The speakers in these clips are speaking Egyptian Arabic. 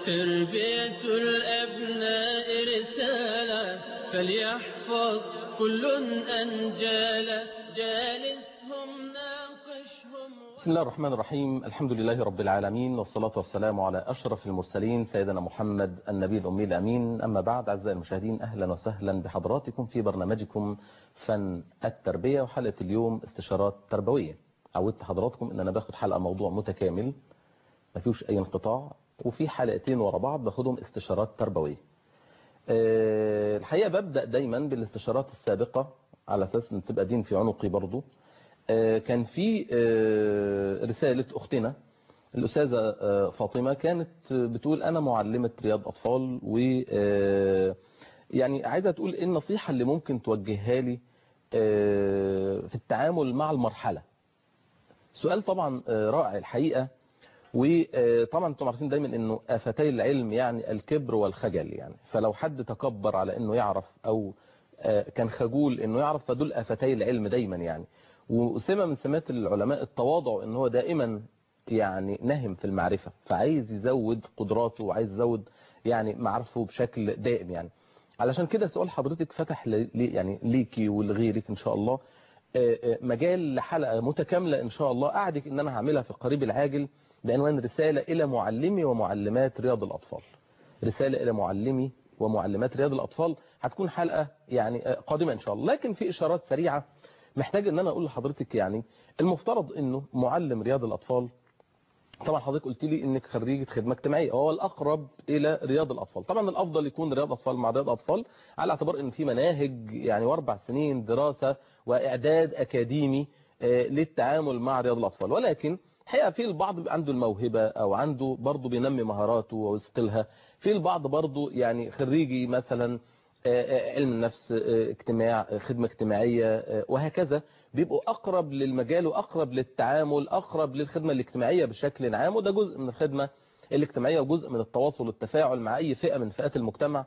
تربية الأبناء رسالة فليحفظ كل أنجال جالسهم ناقشهم بسم الله الرحمن الرحيم الحمد لله رب العالمين والصلاة والسلام على أشرف المرسلين سيدنا محمد النبي الأمي الأمين أما بعد أعزائي المشاهدين أهلا وسهلا بحضراتكم في برنامجكم فن التربية وحلقة اليوم استشارات تربوية عودت حضراتكم أن أنا باخد حلقة موضوع متكامل ما فيهوش أي انقطاع وفي حلقتين ورا بعض باخدهم استشارات تربوية أه الحقيقة ببدأ دايما بالاستشارات السابقة على أساس أن تبقى دين في عنقي برضو أه كان في أه رسالة أختنا الأستاذة فاطمة كانت بتقول أنا معلمة رياض أطفال و يعني عايزة تقول إيه النصيحة اللي ممكن توجهها لي في التعامل مع المرحلة سؤال طبعا رائع الحقيقة وطبعا انتم عارفين دايما انه افتي العلم يعني الكبر والخجل يعني فلو حد تكبر على انه يعرف او كان خجول انه يعرف فدول افتي العلم دايما يعني وسمة من سمات العلماء التواضع ان هو دائما يعني نهم في المعرفة فعايز يزود قدراته وعايز يزود يعني معرفه بشكل دائم يعني علشان كده سؤال حضرتك فتح لي يعني ليكي ولغيرك ان شاء الله مجال لحلقة متكاملة ان شاء الله اعدك ان انا هعملها في القريب العاجل بعنوان رسالة إلى معلمي ومعلمات رياض الأطفال رسالة إلى معلمي ومعلمات رياض الأطفال هتكون حلقة يعني قادمة إن شاء الله لكن في إشارات سريعة محتاج أن أنا أقول لحضرتك يعني المفترض أنه معلم رياض الأطفال طبعا حضرتك قلت لي انك خريجة خدمة اجتماعية هو الأقرب إلى رياض الأطفال طبعا الأفضل يكون رياض أطفال مع رياض أطفال على اعتبار ان في مناهج يعني واربع سنين دراسة وإعداد أكاديمي للتعامل مع رياض الأطفال ولكن الحقيقة في البعض عنده الموهبة او عنده برضه بينمي مهاراته ويثقلها في البعض برضه يعني خريجي مثلا علم النفس اجتماع خدمة اجتماعية وهكذا بيبقوا اقرب للمجال واقرب للتعامل اقرب للخدمة الاجتماعية بشكل عام وده جزء من الخدمة الاجتماعية وجزء من التواصل والتفاعل مع اي فئة من فئات المجتمع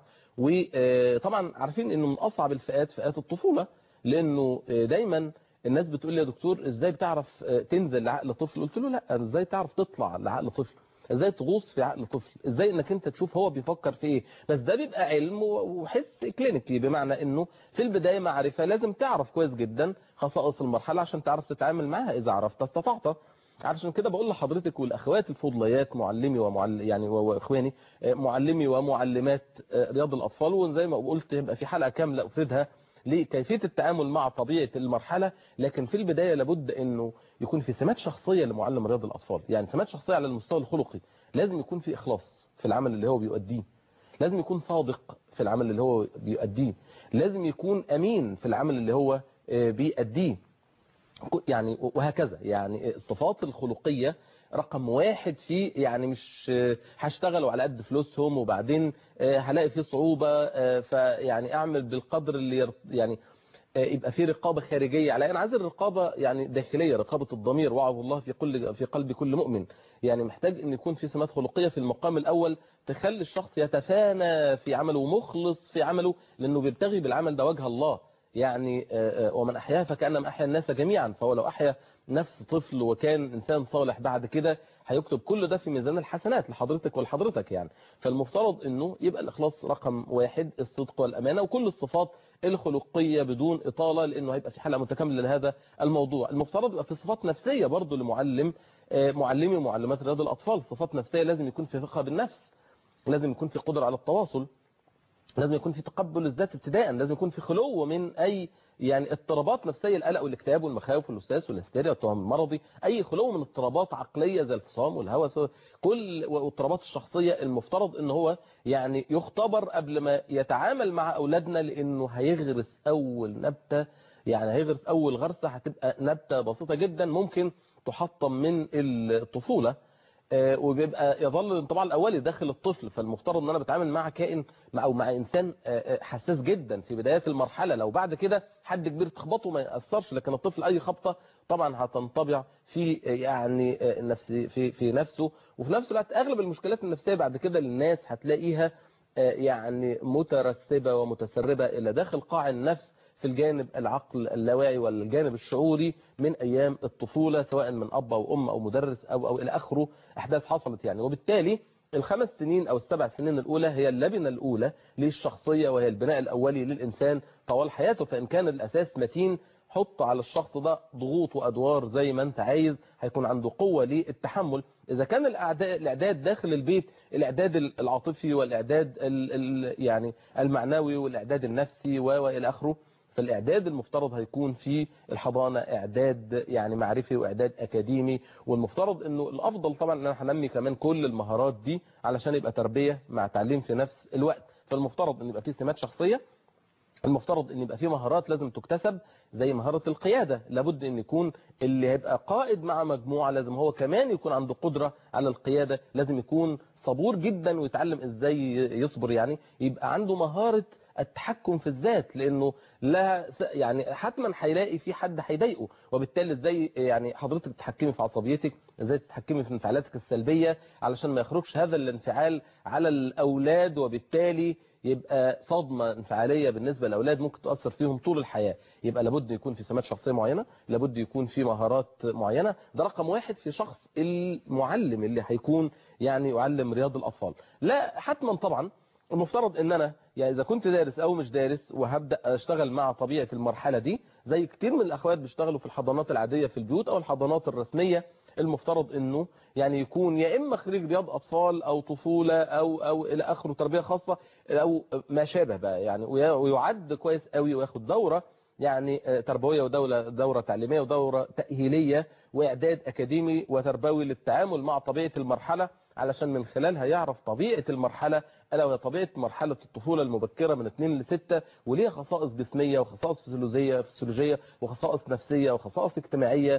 وطبعا عارفين انه من اصعب الفئات فئات الطفولة لانه دايما الناس بتقول لي يا دكتور ازاي بتعرف تنزل لعقل طفل قلت له لا ازاي تعرف تطلع لعقل طفل ازاي تغوص في عقل طفل ازاي انك انت تشوف هو بيفكر في ايه بس ده بيبقى علم وحس كلينيكي بمعنى انه في البداية معرفة لازم تعرف كويس جدا خصائص المرحلة عشان تعرف تتعامل معاها اذا عرفت استطعت علشان كده بقول لحضرتك والاخوات الفضليات معلمي ومعل يعني واخواني معلمي ومعلمات رياض الاطفال وزي ما قلت يبقى في حلقة كاملة افردها لكيفية التعامل مع طبيعة المرحلة لكن في البداية لابد انه يكون في سمات شخصية لمعلم رياض الاطفال يعني سمات شخصية على المستوى الخلقي لازم يكون في اخلاص في العمل اللي هو بيؤديه لازم يكون صادق في العمل اللي هو بيؤديه لازم يكون امين في العمل اللي هو بيؤديه يعني وهكذا يعني الصفات الخلقية رقم واحد في يعني مش هشتغلوا على قد فلوسهم وبعدين هلاقي فيه صعوبة فيعني اعمل بالقدر اللي يعني يبقى فيه رقابة خارجية على انا عايز الرقابة يعني داخلية رقابة الضمير وعظ الله في كل في قلب كل مؤمن يعني محتاج ان يكون في سمات خلقية في المقام الاول تخلي الشخص يتفانى في عمله ومخلص في عمله لانه بيبتغي بالعمل ده وجه الله يعني ومن احياها فكأنما احيا الناس جميعا فهو لو احيا نفس طفل وكان انسان صالح بعد كده هيكتب كل ده في ميزان الحسنات لحضرتك ولحضرتك يعني فالمفترض انه يبقى الاخلاص رقم واحد الصدق والامانة وكل الصفات الخلقية بدون اطالة لانه هيبقى في حلقة متكاملة لهذا الموضوع المفترض يبقى في صفات نفسية برضو لمعلم معلمي ومعلمات رياض الاطفال صفات نفسية لازم يكون في ثقة بالنفس لازم يكون في قدرة على التواصل لازم يكون في تقبل الذات ابتداء لازم يكون في خلو من اي يعني اضطرابات نفسية القلق والاكتئاب والمخاوف والوسواس والهستيريا والتوهم المرضي اي خلو من اضطرابات عقلية زي الفصام والهوس كل اضطرابات الشخصية المفترض ان هو يعني يختبر قبل ما يتعامل مع اولادنا لانه هيغرس اول نبتة يعني هيغرس اول غرسة هتبقى نبتة بسيطة جدا ممكن تحطم من الطفولة وبيبقى يظل الانطباع الاولي داخل الطفل فالمفترض ان انا بتعامل مع كائن مع او مع انسان حساس جدا في بدايات المرحله لو بعد كده حد كبير تخبطه ما ياثرش لكن الطفل اي خبطه طبعا هتنطبع في يعني نفسي في في نفسه وفي نفس الوقت اغلب المشكلات النفسيه بعد كده للناس هتلاقيها يعني مترسبه ومتسربه الى داخل قاع النفس في الجانب العقل اللاواعي والجانب الشعوري من أيام الطفولة سواء من أب أو أم أو مدرس أو, أو إلى آخره أحداث حصلت يعني وبالتالي الخمس سنين او السبع سنين الاولى هي اللبنه الاولى للشخصيه وهي البناء الاولي للانسان طوال حياته فان كان الاساس متين حط على الشخص ده ضغوط وادوار زي ما انت عايز هيكون عنده قوه للتحمل اذا كان الاعداد الاعداد داخل البيت الاعداد العاطفي والاعداد ال ال يعني المعنوي والاعداد النفسي والى اخره فالاعداد المفترض هيكون في الحضانه اعداد يعني معرفي واعداد اكاديمي والمفترض انه الافضل طبعا ان انا هنمي كمان كل المهارات دي علشان يبقى تربيه مع تعليم في نفس الوقت فالمفترض ان يبقى في سمات شخصيه المفترض ان يبقى في مهارات لازم تكتسب زي مهارة القيادة لابد ان يكون اللي هيبقى قائد مع مجموعة لازم هو كمان يكون عنده قدرة على القيادة لازم يكون صبور جدا ويتعلم ازاي يصبر يعني يبقى عنده مهارة التحكم في الذات لانه لا يعني حتما هيلاقي في حد هيضايقه وبالتالي ازاي يعني حضرتك تتحكمي في عصبيتك ازاي تتحكمي في انفعالاتك السلبيه علشان ما يخرجش هذا الانفعال على الاولاد وبالتالي يبقى صدمة انفعالية بالنسبة للأولاد ممكن تؤثر فيهم طول الحياة يبقى لابد يكون في سمات شخصية معينة لابد يكون في مهارات معينة ده رقم واحد في شخص المعلم اللي هيكون يعني يعلم رياض الأطفال لا حتما طبعا المفترض ان انا يعني اذا كنت دارس او مش دارس وهبدا اشتغل مع طبيعه المرحله دي زي كتير من الاخوات بيشتغلوا في الحضانات العاديه في البيوت او الحضانات الرسميه المفترض انه يعني يكون يا اما خريج رياض اطفال او طفوله او او الى اخره تربيه خاصه او ما شابه بقى يعني ويعد كويس قوي وياخد دوره يعني تربويه ودوله دوره تعليميه ودوره تاهيليه واعداد اكاديمي وتربوي للتعامل مع طبيعه المرحله علشان من خلالها يعرف طبيعه المرحله الا وهي طبيعه مرحله الطفوله المبكره من 2 ل 6 وليها خصائص جسميه وخصائص فسيولوجيه فسيولوجيه وخصائص نفسيه وخصائص اجتماعيه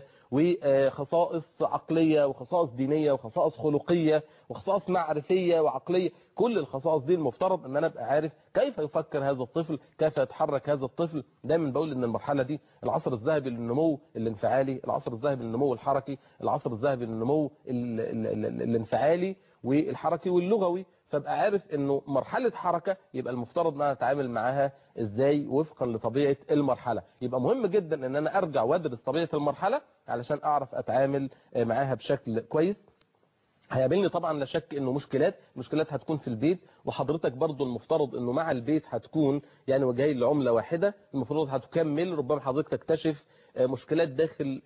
وخصائص عقليه وخصائص دينيه وخصائص خلقيه وخصائص معرفيه وعقليه كل الخصائص دي المفترض ان انا ابقى عارف كيف يفكر هذا الطفل كيف يتحرك هذا الطفل دايما بقول ان المرحله دي العصر الذهبي للنمو الانفعالي العصر الذهبي للنمو الحركي العصر الذهبي للنمو ال ال ال الانفعالي والحركي واللغوي فابقى عارف انه مرحلة حركة يبقى المفترض ان انا اتعامل معاها ازاي وفقا لطبيعة المرحلة يبقى مهم جدا ان انا ارجع وادرس طبيعة المرحلة علشان اعرف اتعامل معاها بشكل كويس هيقابلني طبعا لا شك انه مشكلات مشكلات هتكون في البيت وحضرتك برضو المفترض انه مع البيت هتكون يعني وجاي لعملة واحدة المفروض هتكمل ربما حضرتك تكتشف مشكلات داخل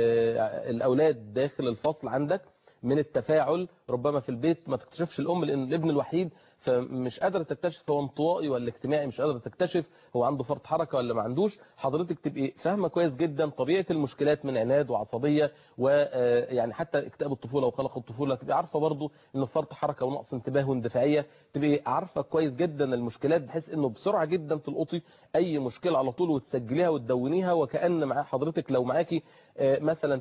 الاولاد داخل الفصل عندك من التفاعل ربما في البيت ما تكتشفش الام لان الابن الوحيد فمش قادره تكتشف هو انطوائي ولا اجتماعي مش قادره تكتشف هو عنده فرط حركه ولا ما عندوش حضرتك تبقي فاهمه كويس جدا طبيعه المشكلات من عناد وعصبيه ويعني حتى اكتئاب الطفوله وقلق الطفوله تبقي عارفه برضو انه فرط حركه ونقص انتباه واندفاعيه تبقي عارفه كويس جدا المشكلات بحيث انه بسرعه جدا تلقطي اي مشكله على طول وتسجليها وتدونيها وكان مع حضرتك لو معاكي مثلا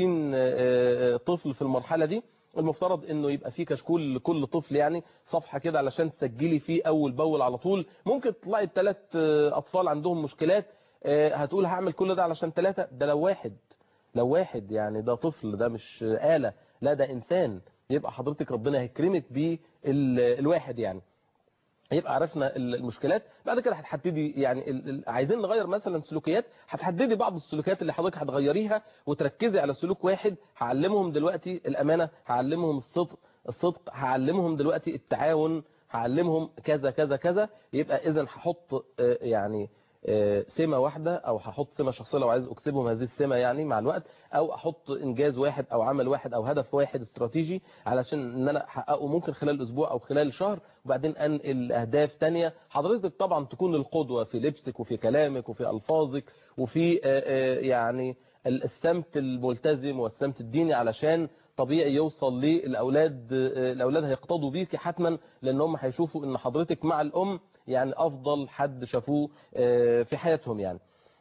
30 طفل في المرحله دي المفترض انه يبقى في كشكول لكل طفل يعني صفحة كده علشان تسجلي فيه اول باول على طول ممكن تطلعي الثلاث اطفال عندهم مشكلات هتقول هعمل كل ده علشان ثلاثة ده لو واحد لو واحد يعني ده طفل ده مش آلة لا ده انسان يبقى حضرتك ربنا هيكرمك بيه الواحد يعني يبقى عرفنا المشكلات بعد كده هتحددي يعني عايزين نغير مثلا سلوكيات هتحددي بعض السلوكيات اللي حضرتك هتغيريها وتركزي على سلوك واحد هعلمهم دلوقتي الامانه هعلمهم الصدق الصدق هعلمهم دلوقتي التعاون هعلمهم كذا كذا كذا يبقى اذا هحط يعني سمة واحدة او هحط سمة شخصية لو عايز اكسبهم هذه السمة يعني مع الوقت او احط انجاز واحد او عمل واحد او هدف واحد استراتيجي علشان ان انا احققه ممكن خلال اسبوع او خلال شهر وبعدين انقل اهداف تانية حضرتك طبعا تكون القدوة في لبسك وفي كلامك وفي الفاظك وفي يعني السمت الملتزم والسمت الديني علشان طبيعي يوصل للاولاد الاولاد هيقتضوا بيكي حتما لان هم هيشوفوا ان حضرتك مع الام يعني افضل حد شافوه في حياتهم يعني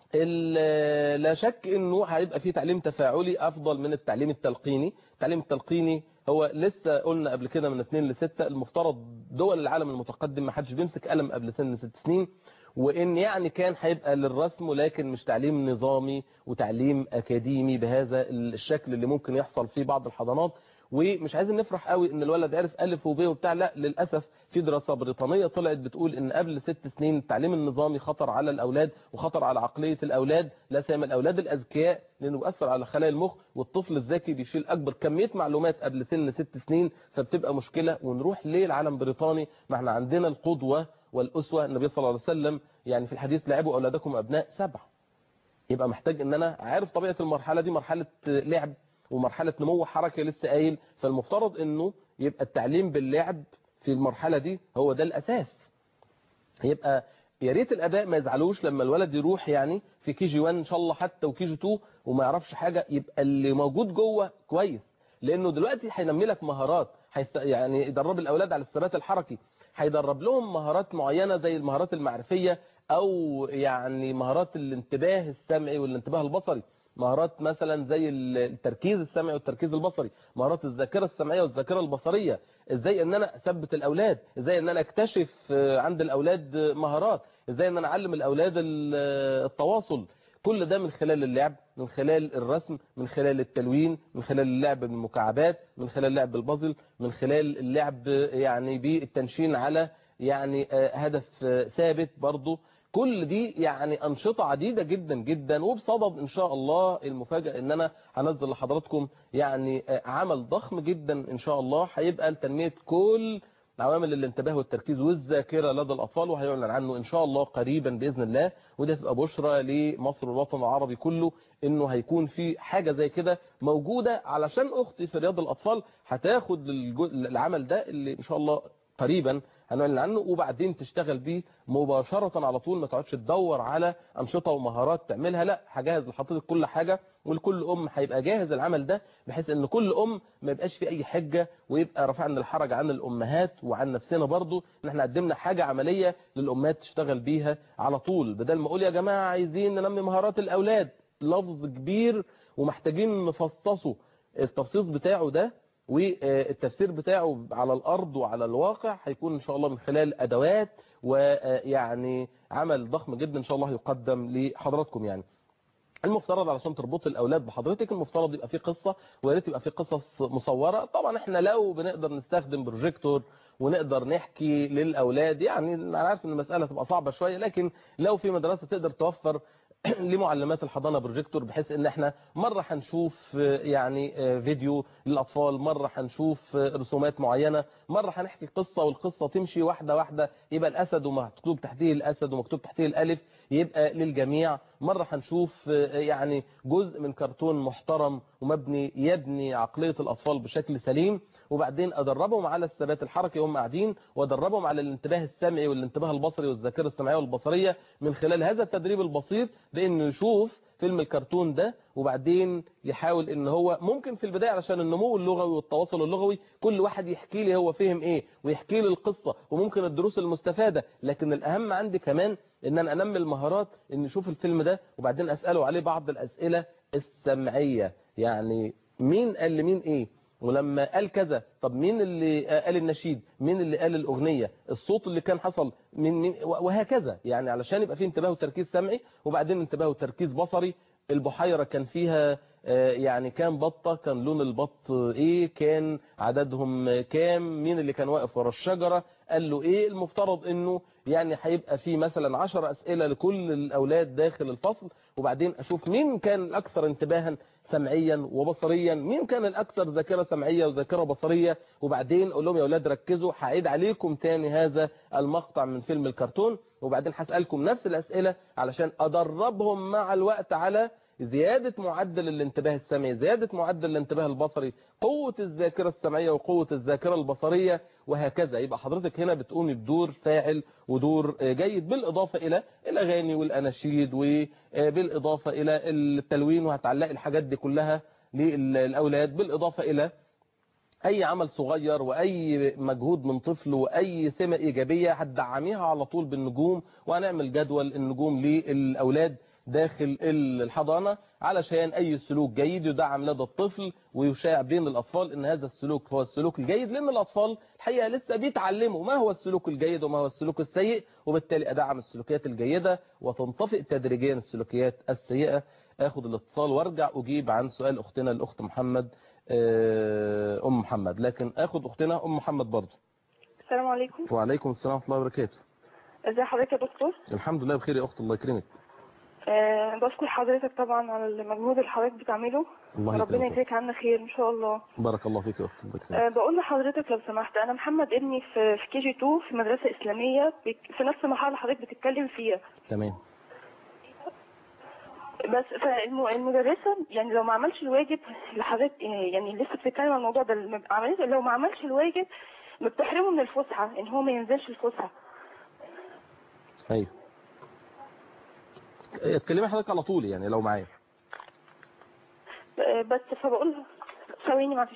لا شك انه هيبقى في تعليم تفاعلي افضل من التعليم التلقيني التعليم التلقيني هو لسه قلنا قبل كده من 2 ل 6 المفترض دول العالم المتقدم ما حدش بيمسك قلم قبل سن 6 سنين وان يعني كان هيبقى للرسم ولكن مش تعليم نظامي وتعليم اكاديمي بهذا الشكل اللي ممكن يحصل في بعض الحضانات ومش عايزين نفرح قوي ان الولد عرف الف وب وبتاع لا للاسف في دراسة بريطانية طلعت بتقول ان قبل ست سنين التعليم النظامي خطر على الاولاد وخطر على عقلية الاولاد لا سيما الاولاد الاذكياء لانه بيأثر على خلايا المخ والطفل الذكي بيشيل اكبر كمية معلومات قبل سن ست سنين فبتبقى مشكلة ونروح ليه العالم بريطاني ما احنا عندنا القدوة والاسوة النبي صلى الله عليه وسلم يعني في الحديث لعبوا اولادكم ابناء سبع يبقى محتاج ان انا عارف طبيعة المرحلة دي مرحلة لعب ومرحلة نمو حركة لسه قايل فالمفترض انه يبقى التعليم باللعب في المرحلة دي هو ده الاساس يبقى يا ريت الاباء ما يزعلوش لما الولد يروح يعني في كي جي 1 ان شاء الله حتى وكي جي 2 وما يعرفش حاجة يبقى اللي موجود جوه كويس لانه دلوقتي هينمي لك مهارات هيست... يعني يدرب الاولاد على الثبات الحركي هيدرب لهم مهارات معينة زي المهارات المعرفية او يعني مهارات الانتباه السمعي والانتباه البصري مهارات مثلا زي التركيز السمعي والتركيز البصري مهارات الذاكره السمعيه والذاكره البصريه ازاي ان انا اثبت الاولاد ازاي ان انا اكتشف عند الاولاد مهارات ازاي ان انا اعلم الاولاد التواصل كل ده من خلال اللعب من خلال الرسم من خلال التلوين من خلال اللعب بالمكعبات من خلال اللعب بالبازل من خلال اللعب يعني بالتنشين على يعني هدف ثابت برضه كل دي يعني أنشطة عديدة جدا جدا وبصدد إن شاء الله المفاجأة إن أنا هنزل لحضراتكم يعني عمل ضخم جدا إن شاء الله هيبقى لتنمية كل عوامل الانتباه والتركيز والذاكرة لدى الأطفال وهيعلن عنه إن شاء الله قريبا بإذن الله ودي هتبقى بشرى لمصر والوطن العربي كله إنه هيكون في حاجة زي كده موجودة علشان أختي في رياض الأطفال هتاخد العمل ده اللي إن شاء الله قريبا هنعلن عنه وبعدين تشتغل بيه مباشرة على طول ما تقعدش تدور على أنشطة ومهارات تعملها لا هجهز لحضرتك كل حاجة ولكل أم هيبقى جاهز العمل ده بحيث أن كل أم ما يبقاش في أي حجة ويبقى رفعنا الحرج عن الأمهات وعن نفسنا برضو إن احنا قدمنا حاجة عملية للأمهات تشتغل بيها على طول بدل ما أقول يا جماعة عايزين ننمي مهارات الأولاد لفظ كبير ومحتاجين نفصصه التفصيص بتاعه ده والتفسير بتاعه على الأرض وعلى الواقع هيكون إن شاء الله من خلال أدوات ويعني عمل ضخم جدا إن شاء الله يقدم لحضراتكم يعني المفترض علشان تربط الأولاد بحضرتك المفترض يبقى في قصة ويا ريت يبقى في قصص مصورة طبعا احنا لو بنقدر نستخدم بروجيكتور ونقدر نحكي للأولاد يعني أنا عارف ان المسألة تبقى صعبة شوية لكن لو في مدرسة تقدر توفر لمعلمات الحضانة بروجيكتور بحيث ان احنا مرة هنشوف يعني فيديو للأطفال مرة هنشوف رسومات معينة مرة هنحكي قصة والقصة تمشي واحدة واحدة يبقى الأسد ومكتوب تحتيه الأسد ومكتوب تحتيه الألف يبقى للجميع مرة هنشوف يعني جزء من كرتون محترم ومبني يبني عقلية الأطفال بشكل سليم وبعدين أدربهم على الثبات الحركي وهم قاعدين وأدربهم على الانتباه السمعي والانتباه البصري والذاكرة السمعية والبصرية من خلال هذا التدريب البسيط بأنه يشوف فيلم الكرتون ده وبعدين يحاول ان هو ممكن في البداية علشان النمو اللغوي والتواصل اللغوي كل واحد يحكي لي هو فهم ايه ويحكي لي القصة وممكن الدروس المستفادة لكن الاهم عندي كمان ان انا انمي المهارات ان يشوف الفيلم ده وبعدين اسأله عليه بعض الاسئلة السمعية يعني مين قال لمين ايه ولما قال كذا طب مين اللي قال النشيد مين اللي قال الأغنية الصوت اللي كان حصل من مين وهكذا يعني علشان يبقى فيه انتباه وتركيز سمعي وبعدين انتباه وتركيز بصري البحيرة كان فيها يعني كان بطة كان لون البط ايه كان عددهم كام مين اللي كان واقف ورا الشجرة قال له ايه المفترض انه يعني هيبقى في مثلا 10 اسئلة لكل الاولاد داخل الفصل وبعدين اشوف مين كان الاكثر انتباها سمعيا وبصريا مين كان الاكثر ذاكره سمعيه وذاكره بصريه وبعدين اقول لهم يا اولاد ركزوا هعيد عليكم تاني هذا المقطع من فيلم الكرتون وبعدين هسالكم نفس الاسئله علشان ادربهم مع الوقت على زيادة معدل الانتباه السمعي زيادة معدل الانتباه البصري قوة الذاكرة السمعية وقوة الذاكرة البصرية وهكذا يبقى حضرتك هنا بتقومي بدور فاعل ودور جيد بالإضافة إلى الأغاني والأناشيد وبالإضافة إلى التلوين وهتعلقي الحاجات دي كلها للأولاد بالإضافة إلى أي عمل صغير وأي مجهود من طفل وأي سمة إيجابية هتدعميها على طول بالنجوم وهنعمل جدول النجوم للأولاد داخل الحضانة علشان أي سلوك جيد يدعم لدى الطفل ويشاع بين الأطفال أن هذا السلوك هو السلوك الجيد لأن الأطفال الحقيقة لسه بيتعلموا ما هو السلوك الجيد وما هو السلوك السيء وبالتالي أدعم السلوكيات الجيدة وتنطفئ تدريجيا السلوكيات السيئة أخذ الاتصال وارجع أجيب عن سؤال أختنا الأخت محمد أم محمد لكن أخذ أختنا أم محمد برضه السلام عليكم وعليكم السلام ورحمه الله وبركاته ازي حضرتك يا دكتور الحمد لله بخير يا اخت الله يكرمك أه بشكر حضرتك طبعا على المجهود اللي حضرتك بتعمله الله ربنا يكرمك يجزيك عنا خير ان شاء الله بارك الله فيك يا اخت الله يكرمك أه بقول لحضرتك لو سمحت انا محمد ابني في في كي جي 2 في مدرسه اسلاميه بك- في نفس المرحله اللي حضرتك بتتكلم فيها تمام بس فالمدرسه يعني لو ما عملش الواجب اللي حضرتك يعني لسه بتتكلم عن الموضوع ده الم- عملت لو ما عملش الواجب بتحرمه من الفسحه ان هو ما ينزلش الفسحه ايوه اتكلمي حضرتك على طول يعني لو معايا آه، بس فبقول ثواني معلش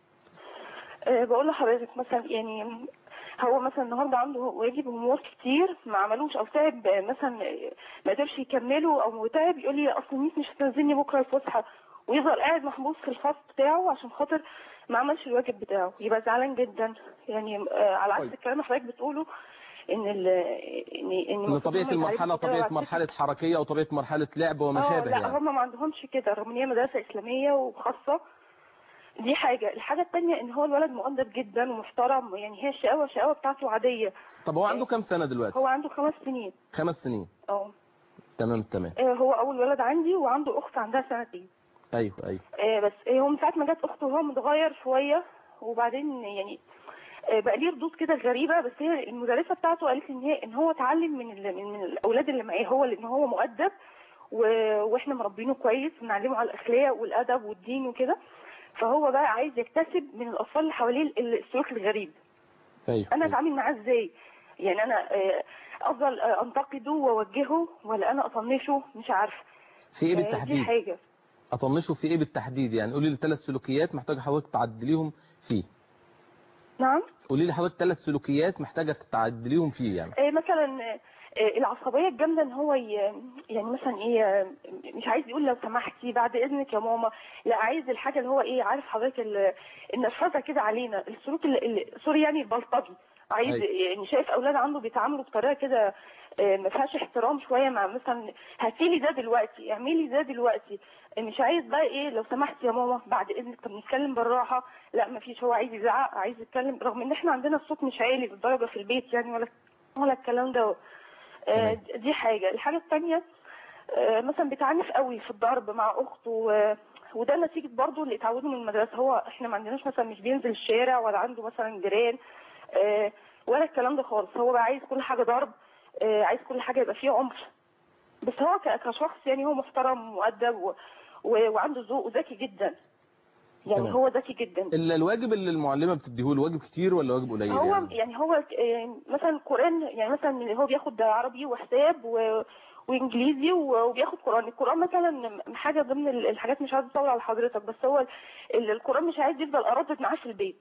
آه، بقول لحضرتك مثلا يعني هو مثلا النهارده عنده واجب هومورك كتير ما عملوش او تعب آه، مثلا آه، ما قدرش يكمله او تعب يقول لي اصل ميس مش هتنزلني بكره الفسحه ويفضل قاعد محبوس في الفصل بتاعه عشان خاطر ما عملش الواجب بتاعه يبقى زعلان جدا يعني آه، على عكس طيب. الكلام اللي حضرتك بتقوله ان ال ان ان ان طبيعه المفروض هم المرحله يتعبوا كده طبيعه وعلى فكرة- مرحله حركيه وطبيعه مرحله لعب وما اه شابه لا يعني هم ما عندهمش كده رغم ان هي مدرسه اسلاميه وخاصه دي حاجه الحاجه الثانيه ان هو الولد مؤدب جدا ومحترم يعني هي الشقاوه الشقاوه بتاعته عاديه طب هو عنده كام سنه دلوقتي هو عنده خمس سنين خمس سنين اه تمام تمام آه، هو اول ولد عندي وعنده اخت عندها سنتين ايوه ايوه آه، بس آه، هو من ساعه ما جت اخته وهو متغير شويه وبعدين يعني آه، بقى ليه ردود كده غريبه بس هي المدرسه بتاعته قالت لي ان هي ان هو اتعلم من ال- من من الاولاد اللي معاه هو لان هو مؤدب و- واحنا مربينه كويس ونعلمه على الاخلاق والادب والدين وكده فهو بقى عايز يكتسب من الاطفال اللي حواليه ال- السلوك الغريب ايوه انا أيوة. اتعامل معاه ازاي يعني انا آه، افضل آه، انتقده واوجهه ولا انا اطنشه مش عارفه في ايه آه، دي بالتحديد حاجه اطنشه في ايه بالتحديد يعني قولي لي ثلاث سلوكيات محتاجه حضرتك تعدليهم فيه نعم قولي لي حضرتك ثلاث سلوكيات محتاجه تعدليهم فيه يعني آه، مثلا آه، العصبيه الجامده ان هو ي... يعني مثلا ايه آه، مش عايز يقول لو سمحتي بعد اذنك يا ماما لا عايز الحاجه اللي هو ايه عارف حضرتك ال- النرفزه كده علينا السلوك ال- ال- سوري يعني البلطجي عايز أيوة. يعني شايف اولاد عنده بيتعاملوا بطريقه كده آه، ما فيهاش احترام شويه مع مثلا هاتي لي ده دلوقتي اعملي ده دلوقتي آه، مش عايز بقى ايه لو سمحتي يا ماما بعد اذنك طب نتكلم بالراحه لا ما فيش هو عايز يزعق عايز يتكلم رغم ان احنا عندنا الصوت مش عالي للدرجه في البيت يعني ولا ولا الكلام ده آه، تمام. دي حاجه الحاجه الثانيه مثلا بيتعنف قوي في الضرب مع اخته و- وده نتيجه برضه اللي اتعودوا من المدرسه هو احنا ما عندناش مثلا مش بينزل الشارع ولا عنده مثلا جيران آه، ولا الكلام ده خالص هو بقى عايز كل حاجه ضرب آه، عايز كل حاجه يبقى فيه عنف بس هو ك- كشخص يعني هو محترم ومؤدب و... و... وعنده ذوق وذكي جدا يعني تمام. هو ذكي جدا ال- الواجب اللي المعلمه بتديه له واجب كتير ولا واجب قليل هو يعني يعني هو آه، مثلا القرآن يعني مثلا هو بياخد عربي وحساب و... وانجليزي و- وبياخد قرآن القرآن مثلا حاجة ضمن ال- الحاجات مش عايز اطول على حضرتك بس هو ال- القرآن مش عايز يفضل اردد معاه في البيت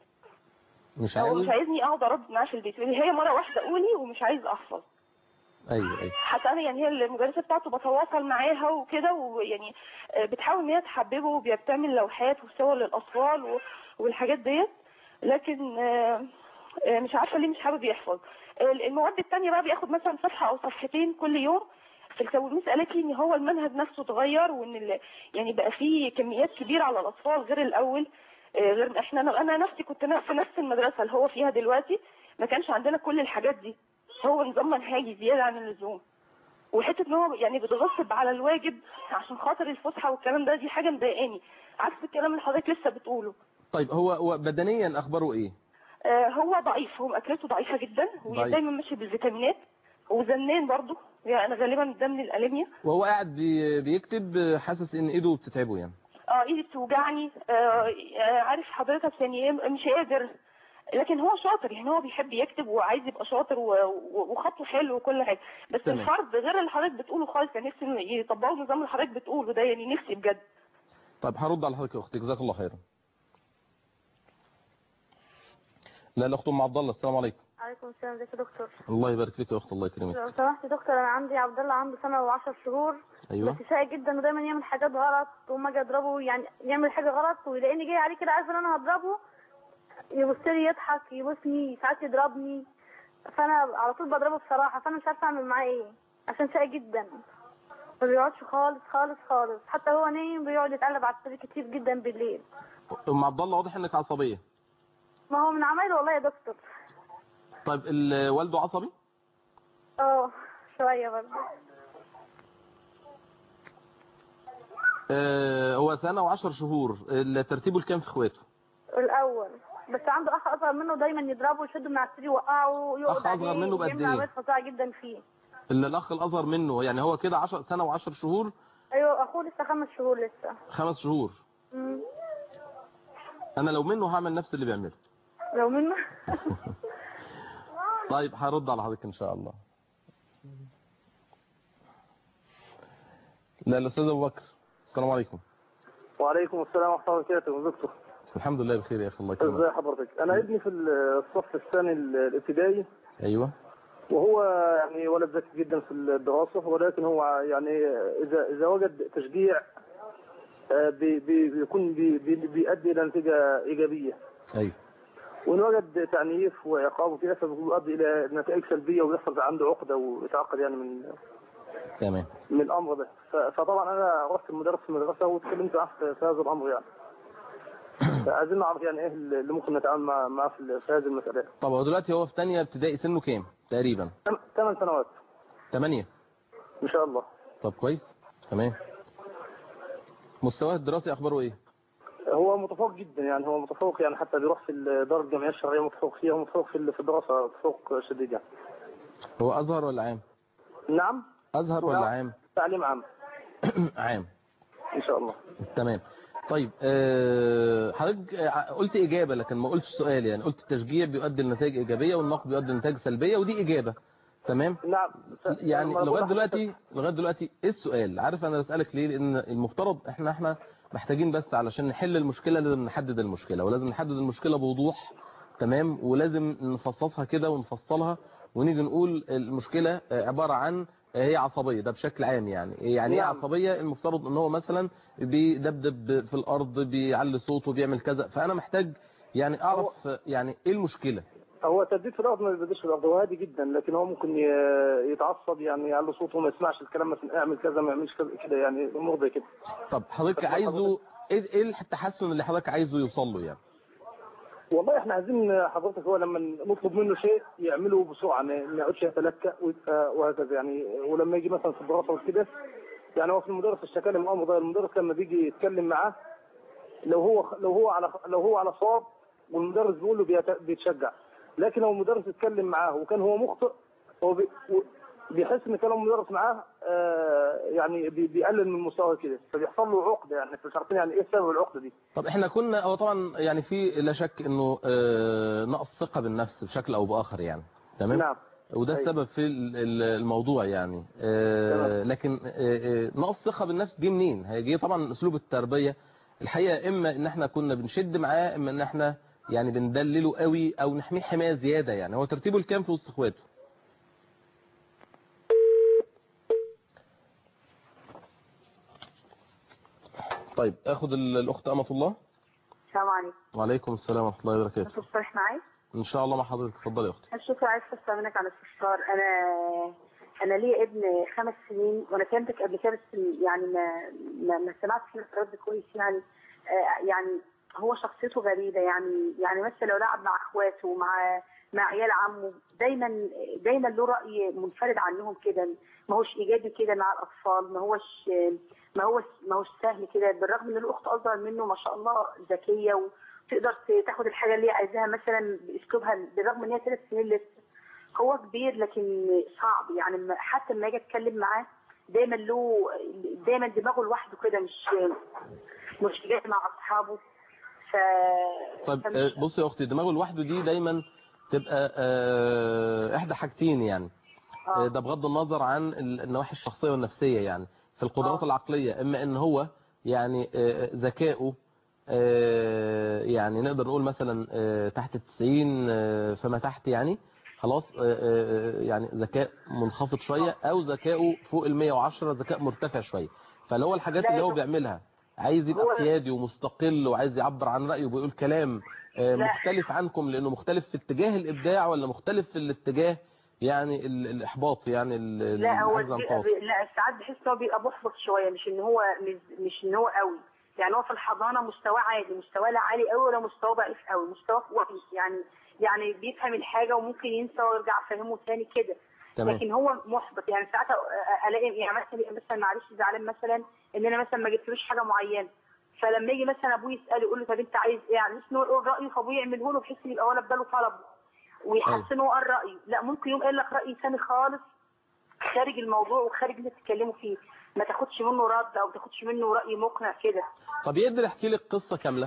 مش هو عاوز مش عايزني اقعد اردد معاه في البيت يقول لي هي مرة واحدة قولي ومش عايز احفظ ايوه ايوه حتى انا يعني هي المدرسه بتاعته بتواصل معاها وكده ويعني آه، بتحاول ان هي تحببه وبتعمل لوحات وصور للاطفال و- والحاجات ديت لكن آه، آه، مش عارفه ليه مش حابب يحفظ آه، المواد التانية بقى بياخد مثلا صفحه او صفحتين كل يوم في التلميذ قالت لي ان هو المنهج نفسه اتغير وان ال- يعني بقى فيه كميات كبيره على الاطفال غير الاول آه، غير احنا انا أنا نفسي كنت في نفس المدرسه اللي هو فيها دلوقتي ما كانش عندنا كل الحاجات دي هو نظام منهجي زياده عن اللزوم وحته ان هو يعني بتغصب على الواجب عشان خاطر الفسحه والكلام ده دي حاجه مضايقاني عكس الكلام اللي حضرتك لسه بتقوله طيب هو هو بدنيا اخباره ايه آه هو ضعيف هو اكلته ضعيفه جدا ضعيف. ودايما ماشي بالفيتامينات وزنان برضه يعني انا غالبا ده من الانيميا وهو قاعد بي- بيكتب حاسس ان ايده بتتعبه يعني اه ايدي بتوجعني آه آه، عارف حضرتك يعني إيه، مش قادر لكن هو شاطر يعني هو بيحب يكتب وعايز يبقى شاطر و- و- وخطه حلو وكل حاجه بس تمام. الفرد غير اللي حضرتك بتقوله خالص يعني نفسي إنه يطبقوا النظام اللي حضرتك بتقوله ده يعني نفسي بجد طيب هرد على حضرتك يا اختي جزاك الله خيرا لا الاخت ام عبد الله السلام عليكم عليكم السلام ازيك يا دكتور الله يبارك فيك يا اخت الله يكرمك لو سمحت يا دكتور انا عندي عبد الله عنده سنه وعشر شهور ايوه بس شقي جدا ودايما يعمل حاجات غلط وما اجي اضربه يعني يعمل حاجه غلط ويلاقيني جاي عليه كده عارف ان انا هضربه يبص لي يضحك يبوسني ساعات يضربني فانا على طول بضربه بصراحه فانا مش عارفه اعمل معاه ايه عشان شقي جدا ما بيقعدش خالص خالص خالص حتى هو نايم بيقعد يتقلب على السرير كتير جدا بالليل ام عبد الله واضح انك عصبيه ما هو من عمايله والله يا دكتور طيب ال- والده عصبي اه شويه برضه آه، هو سنة وعشر شهور ال- ترتيبه الكام في اخواته الاول بس عنده اخ اصغر منه دايما يضربه ويشده من على السرير يوقعه ويقعد أخ أصغر عليه منه بقد ويعمل إيه؟ عمليات فظيعه جدا فيه ال- الاخ الاصغر منه يعني هو كده عشر سنة وعشر شهور ايوه اخوه لسه خمس شهور لسه خمس شهور مم. انا لو منه هعمل نفس اللي بيعمله لو منه طيب هرد على حضرتك ان شاء الله لا الاستاذ ابو بكر السلام عليكم وعليكم السلام ورحمة الله وبركاته دكتور الحمد لله بخير يا اخي الله يكرمك ازي حضرتك انا ابني في الصف الثاني الابتدائي ايوه وهو يعني ولد ذكي جدا في الدراسة ولكن هو يعني اذا اذا وجد تشجيع آه، بي- بي- بيكون بي- بي- بيؤدي الى نتيجة ايجابية ايوه وان وجد تعنيف وعقاب وكده فبيؤدي الى نتائج سلبية ويحصل عنده عقدة ويتعقد يعني من تمام من الامر ده ف- فطبعا انا رحت المدرس في المدرسة واتكلمت معاه في في هذا الامر يعني فعايزين نعرف يعني ايه اللي ممكن نتعامل مع- معاه في في هذه المسألة طب هو دلوقتي هو في ثانيه ابتدائي سنه كام تقريبا ثمان سنوات ثمانية ان شاء الله طب كويس تمام مستواه الدراسي اخباره ايه هو متفوق جدا يعني هو متفوق يعني حتى بيروح في دار الجمعيه الشرعيه متفوق فيها ومتفوق في في الدراسه متفوق شديد يعني هو ازهر ولا عام نعم ازهر ولا لا. عام تعليم عام عام ان شاء الله تمام طيب آه، حضرتك آه، قلت إجابة لكن ما قلتش سؤال يعني قلت التشجيع بيؤدي لنتائج إيجابية والنقد بيؤدي لنتائج سلبية ودي إجابة تمام نعم يعني ما بقول لغاية لحضرتك- دلوقتي لغاية دلوقتي إيه السؤال عارف أنا بسألك ليه لأن المفترض إحنا إحنا محتاجين بس علشان نحل المشكلة لازم نحدد المشكلة ولازم نحدد المشكلة بوضوح تمام ولازم نفصصها كده ونفصلها ونيجي نقول المشكلة آه، عبارة عن آه، هي عصبية ده بشكل عام يعني يعني ايه نعم. عصبية المفترض ان هو مثلا بيدبدب في الارض بيعلي صوته بيعمل كذا فانا محتاج يعني اعرف آه، يعني ايه المشكلة هو تدبير في الارض ما بيبدأش في الارض هو هادي جدا لكن هو ممكن ي- يتعصب يعني يعلي صوته وما يسمعش الكلام مثلا اعمل كذا ما يعملش كذا كده يعني امور زي كده طب حضرتك طب عايزه ايه إيه التحسن اللي حضرتك عايزه يوصل له يعني والله احنا عايزين حضرتك هو لما نطلب منه شيء يعمله بسرعه ما ما يقعدش يتلكأ ويبقى- وهكذا يعني ولما يجي مثلا في الدراسه وكده يعني هو في المدرس اشتكى لي من الامر ده المدرس لما بيجي يتكلم معاه لو هو لو هو على لو هو على صواب والمدرس بيقول له بيت- بيتشجع لكن لو المدرس اتكلم معاه وكان هو مخطئ هو بي و- بيحس ان كلام المدرس معاه آه يعني بي- بيقلل من مستواه كده فبيحصل له عقده يعني مش عارفين يعني ايه سبب العقده دي طب احنا كنا هو طبعا يعني في لا شك انه آه، نقص ثقة بالنفس بشكل او باخر يعني تمام نعم وده أيوة. السبب في ال- ال- الموضوع يعني آه، تمام. لكن آه، آه، نقص ثقة بالنفس دي منين هيجي طبعا اسلوب التربية الحقيقة اما ان احنا كنا بنشد معاه اما ان احنا يعني بندلله قوي او نحميه حماية زيادة يعني هو ترتيبه الكام في وسط اخواته طيب اخد ال- الاخت امة الله السلام عليكم وعليكم السلام ورحمة الله وبركاته انت تصريح معايا ان شاء الله مع حضرتك اتفضلي يا اختي الشكر عايز استفسر منك عن الاستفسار انا انا ليا ابن خمس سنين وانا كلمتك قبل كده بس يعني ما ما, ما سمعتش منك رد كويس يعني آه يعني هو شخصيته غريبه يعني يعني مثلا لو لعب مع اخواته ومع مع عيال عمه دايما دايما له راي منفرد عنهم كده ما هوش ايجابي كده مع الاطفال ما هوش ما هوش ما هوش سهل كده بالرغم ان الاخت اصغر منه ما شاء الله ذكيه وتقدر تاخد الحاجه اللي هي عايزاها مثلا باسلوبها بالرغم ان هي ثلاث سنين لسه هو كبير لكن صعب يعني ما- حتى لما اجي اتكلم معاه دايما له دايما دماغه لوحده كده مش مش جاي مع اصحابه ف طيب فمش- آه، بصي يا اختي دماغه لوحده دي دايما تبقى آه، احدى حاجتين يعني آه، آه. ده بغض النظر عن ال- النواحي الشخصيه والنفسيه يعني في القدرات آه. العقليه اما ان هو يعني آه، ذكائه آه، يعني نقدر نقول مثلا آه، تحت التسعين آه، فما تحت يعني خلاص آه، آه، يعني ذكاء منخفض شويه او ذكائه فوق ال 110 ذكاء مرتفع شويه فاللي هو الحاجات لا اللي هو يا بيعملها عايز يبقى هو- سيادي ومستقل وعايز يعبر عن رأيه وبيقول كلام آه، لا. مختلف عنكم لأنه مختلف في اتجاه الإبداع ولا مختلف في الاتجاه يعني ال- الإحباط يعني ال- لا هو العجز عن بيبقى- التواصل لا ساعات بحس ان هو بيبقى محبط شويه مش ان هو مش, مش ان هو قوي يعني هو في الحضانه مستواه عادي مستواه لا عالي قوي ولا مستواه ضعيف قوي مستواه كويس يعني يعني بيفهم الحاجه وممكن ينسى ويرجع فاهمه تاني كده تمام لكن هو محبط يعني ساعات أ- الاقي يعني مثلا مثلا معلش زعلان مثلا ان انا مثلا ما جبتلوش حاجه معينه فلما يجي مثلا ابوه يساله يقول له طب انت عايز ايه يعني اسمه يقول رايه فابوه يعمله له بحيث ان يبقى ولا بباله طلب ويحس ان هو قال رايه لا ممكن يوم قال لك راي ثاني خالص خارج الموضوع وخارج اللي بتتكلموا فيه ما تاخدش منه رد او ما تاخدش منه راي مقنع كده طب يقدر يحكي لك قصة كاملة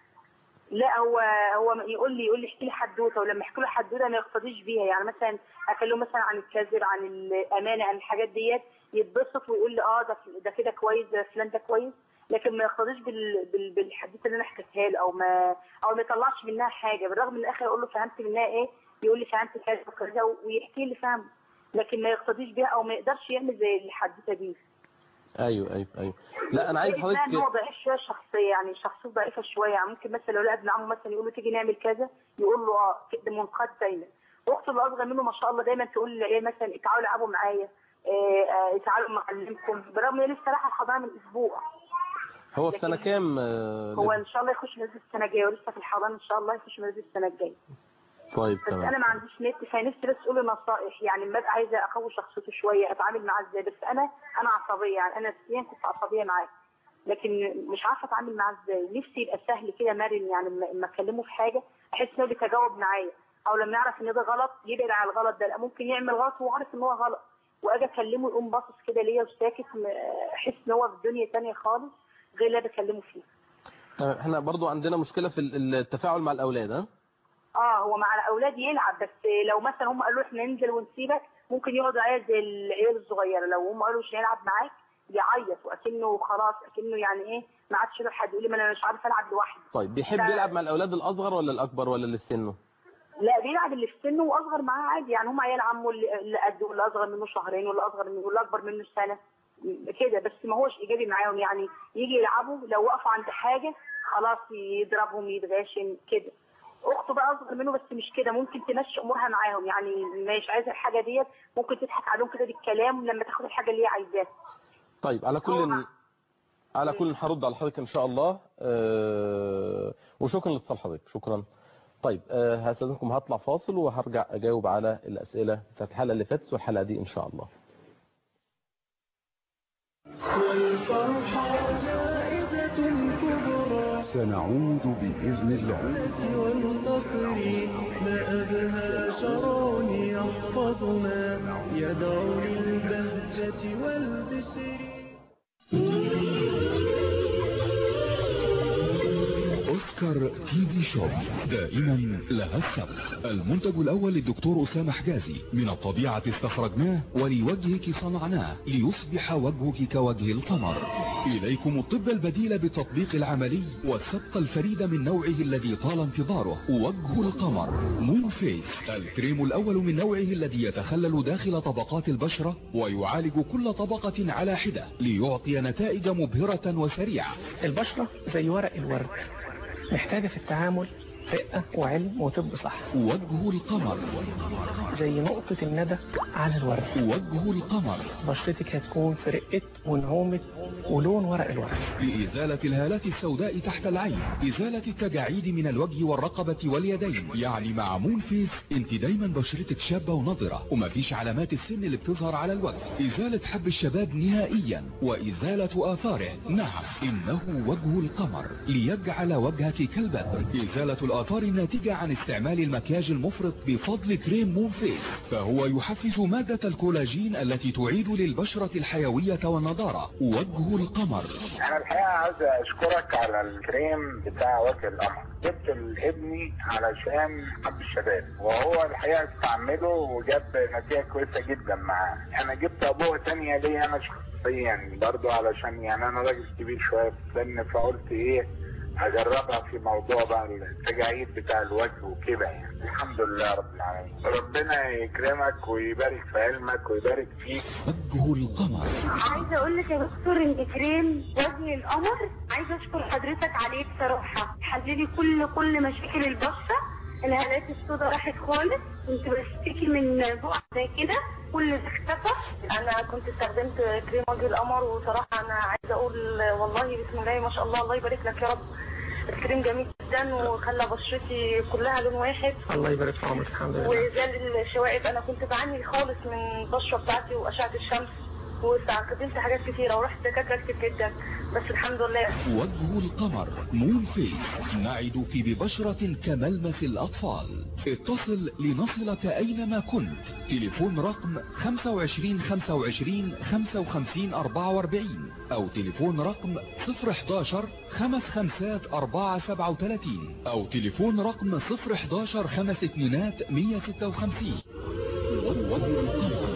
لا هو هو يقول لي يقول لي احكي لي حدوته ولما احكي له حدوته ما يقتضيش بيها يعني مثلا اكلمه مثلا عن الكذب عن الامانه عن الحاجات ديت يتبسط ويقول لي اه ده ده كده كويس ده فلان ده كويس لكن ما يقتضيش بال... بال... بالحدوته اللي انا حكيتها له او ما او ما يطلعش منها حاجه بالرغم من الاخر اقول له فهمت منها ايه يقول لي فهمت كذا وكذا ويحكي لي فهم لكن ما يقتضيش بيها او ما يقدرش يعمل زي الحدوته دي ايوه ايوه ايوه لا انا عايز إيه بقى ان هو حضرتك ضعيف شويه شخصيه يعني شخصيته ضعيفه شويه يعني ممكن مثلا لو لقى ابن عمه مثلا يقول له تيجي نعمل كذا يقول له اه كده منقاد دايما واخته اللي اصغر منه ما شاء الله دايما تقول لي ايه مثلا تعالوا العبوا معايا إيه آه تعالوا معلمكم برغم ان لسه رايحه الحضانه من اسبوع هو في سنة كام آه، هو ان شاء الله يخش مدرسه السنه الجايه ولسه في الحضانه ان شاء الله يخش مدرسه السنه الجايه طيب بس تمام انا ما عنديش نت فنفسي بس اقول له نصائح يعني لما ابقى عايزه اقوي شخصيته شويه اتعامل معاه ازاي بس انا انا عصبيه يعني انا نفسيا كنت عصبيه معاه لكن مش عارفه اتعامل معاه ازاي نفسي يبقى سهل كده مرن يعني لما لما اكلمه في حاجه احس انه بيتجاوب معايا او لما يعرف ان ده غلط يبعد عن الغلط ده لا ممكن يعمل غلط وهو عارف ان هو غلط واجي اكلمه يقوم باصص كده ليا وساكت م- احس ان هو في دنيا تانية خالص غير اللي أنا بكلمه فيه تمام احنا برضو عندنا مشكلة في ال- التفاعل مع الأولاد ها اه هو مع الاولاد يلعب بس لو مثلا هم قالوا احنا ننزل ونسيبك ممكن يقعد يعيط زي العيال الصغيره لو هم قالوا مش هيلعب معاك يعيط واكنه خلاص اكنه يعني ايه ما عادش له حد يقول لي ما انا مش عارف العب لوحدي طيب بيحب لا. يلعب مع الأولاد الأصغر ولا الأكبر ولا اللي في سنه لا بيلعب اللي في سنه واصغر معاه عادي يعني هم عيال عمه اللي اللي قده واللي اصغر منه شهرين واللي اصغر منه واللي اكبر منه سنه كده بس ما هوش ايجابي معاهم يعني يجي يلعبوا لو وقفوا عند حاجه خلاص يضربهم يتغاشم كده اخته بقى اصغر منه بس مش كده ممكن تمشي امورها معاهم يعني مش عايزه الحاجه ديت ممكن تضحك عليهم كده بالكلام لما تاخد الحاجه اللي هي عايزاها طيب على هو كل مع- على كل هرد على حضرتك إن شاء الله آه، وشكرا لاتصال حضرتك شكرا طيب آه، هستاذنكم هطلع فاصل وهرجع أجاوب على الأسئلة بتاعت الحلقة اللي فاتت والحلقة دي إن شاء الله والفرحة زائدة كبرى سنعود بإذن الله والنصر ما أبهى شرع يحفظنا يدعو للبهجة والبسر أوسكار تي في شوب دائما لها السبق المنتج الأول للدكتور أسامة حجازي من الطبيعة استخرجناه ولوجهك صنعناه ليصبح وجهك كوجه القمر إليكم الطب البديل بالتطبيق العملي والسبق الفريد من نوعه الذي طال انتظاره وجه القمر مون فيس الكريم الأول من نوعه الذي يتخلل داخل طبقات البشرة ويعالج كل طبقة على حدة ليعطي نتائج مبهرة وسريعة البشرة زي ورق الورد محتاجة في التعامل رقة وعلم وطب صح وجه القمر زي نقطة الندى على الورد وجه القمر بشرتك هتكون في رقة ونعومة ولون ورق الورد لإزالة الهالات السوداء تحت العين إزالة التجاعيد من الوجه والرقبة واليدين يعني مع مون فيس انت دايما بشرتك شابة ونضرة ومفيش علامات السن اللي بتظهر على الوجه إزالة حب الشباب نهائيا وإزالة آثاره نعم إنه وجه القمر ليجعل وجهك كالبدر إزالة الآثار الناتجة عن استعمال المكياج المفرط بفضل كريم مون فيس فهو يحفز مادة الكولاجين التي تعيد للبشرة الحيوية والنضارة وجه القمر انا الحقيقه عايز اشكرك على الكريم بتاع وجه القمر جبت لابني علشان حب الشباب وهو الحقيقه استعمله وجاب نتيجه كويسه جدا معاه انا جبت ابوه تانية ليا انا شخصيا برضو علشان يعني انا راجل كبير شويه في السن فقلت ايه اجربها في موضوع بقى التجاعيد بتاع الوجه وكده يعني الحمد لله رب العالمين ربنا يكرمك ويبارك في علمك ويبارك فيك وجه القمر عايزه اقول لك يا دكتور ان كريم وجه القمر عايزه اشكر حضرتك عليه بصراحه حللي كل كل مشاكل البشره الهالات السوداء راحت خالص كنت بشتكي من بقع زي كده كل ده اختفى انا كنت استخدمت كريم وجه القمر وصراحه انا عايزه اقول والله بسم الله ما شاء الله الله يبارك لك يا رب الكريم جميل جدا وخلى بشرتي كلها لون واحد الله يبارك في عمرك الحمد لله وزال الشوائب انا كنت بعاني خالص من البشره بتاعتي واشعه الشمس واستخدمت حاجات كتيره ورحت دكاتره كتير جدا بس الحمد لله وجه القمر مون فيس نعدك ببشرة كملمس الأطفال اتصل لنصلك أينما كنت تليفون رقم 25 25 55 44 أو تليفون رقم 011 خمس خمسات 4 37 أو تليفون رقم 011 خمس اتنينات 156 وجه القمر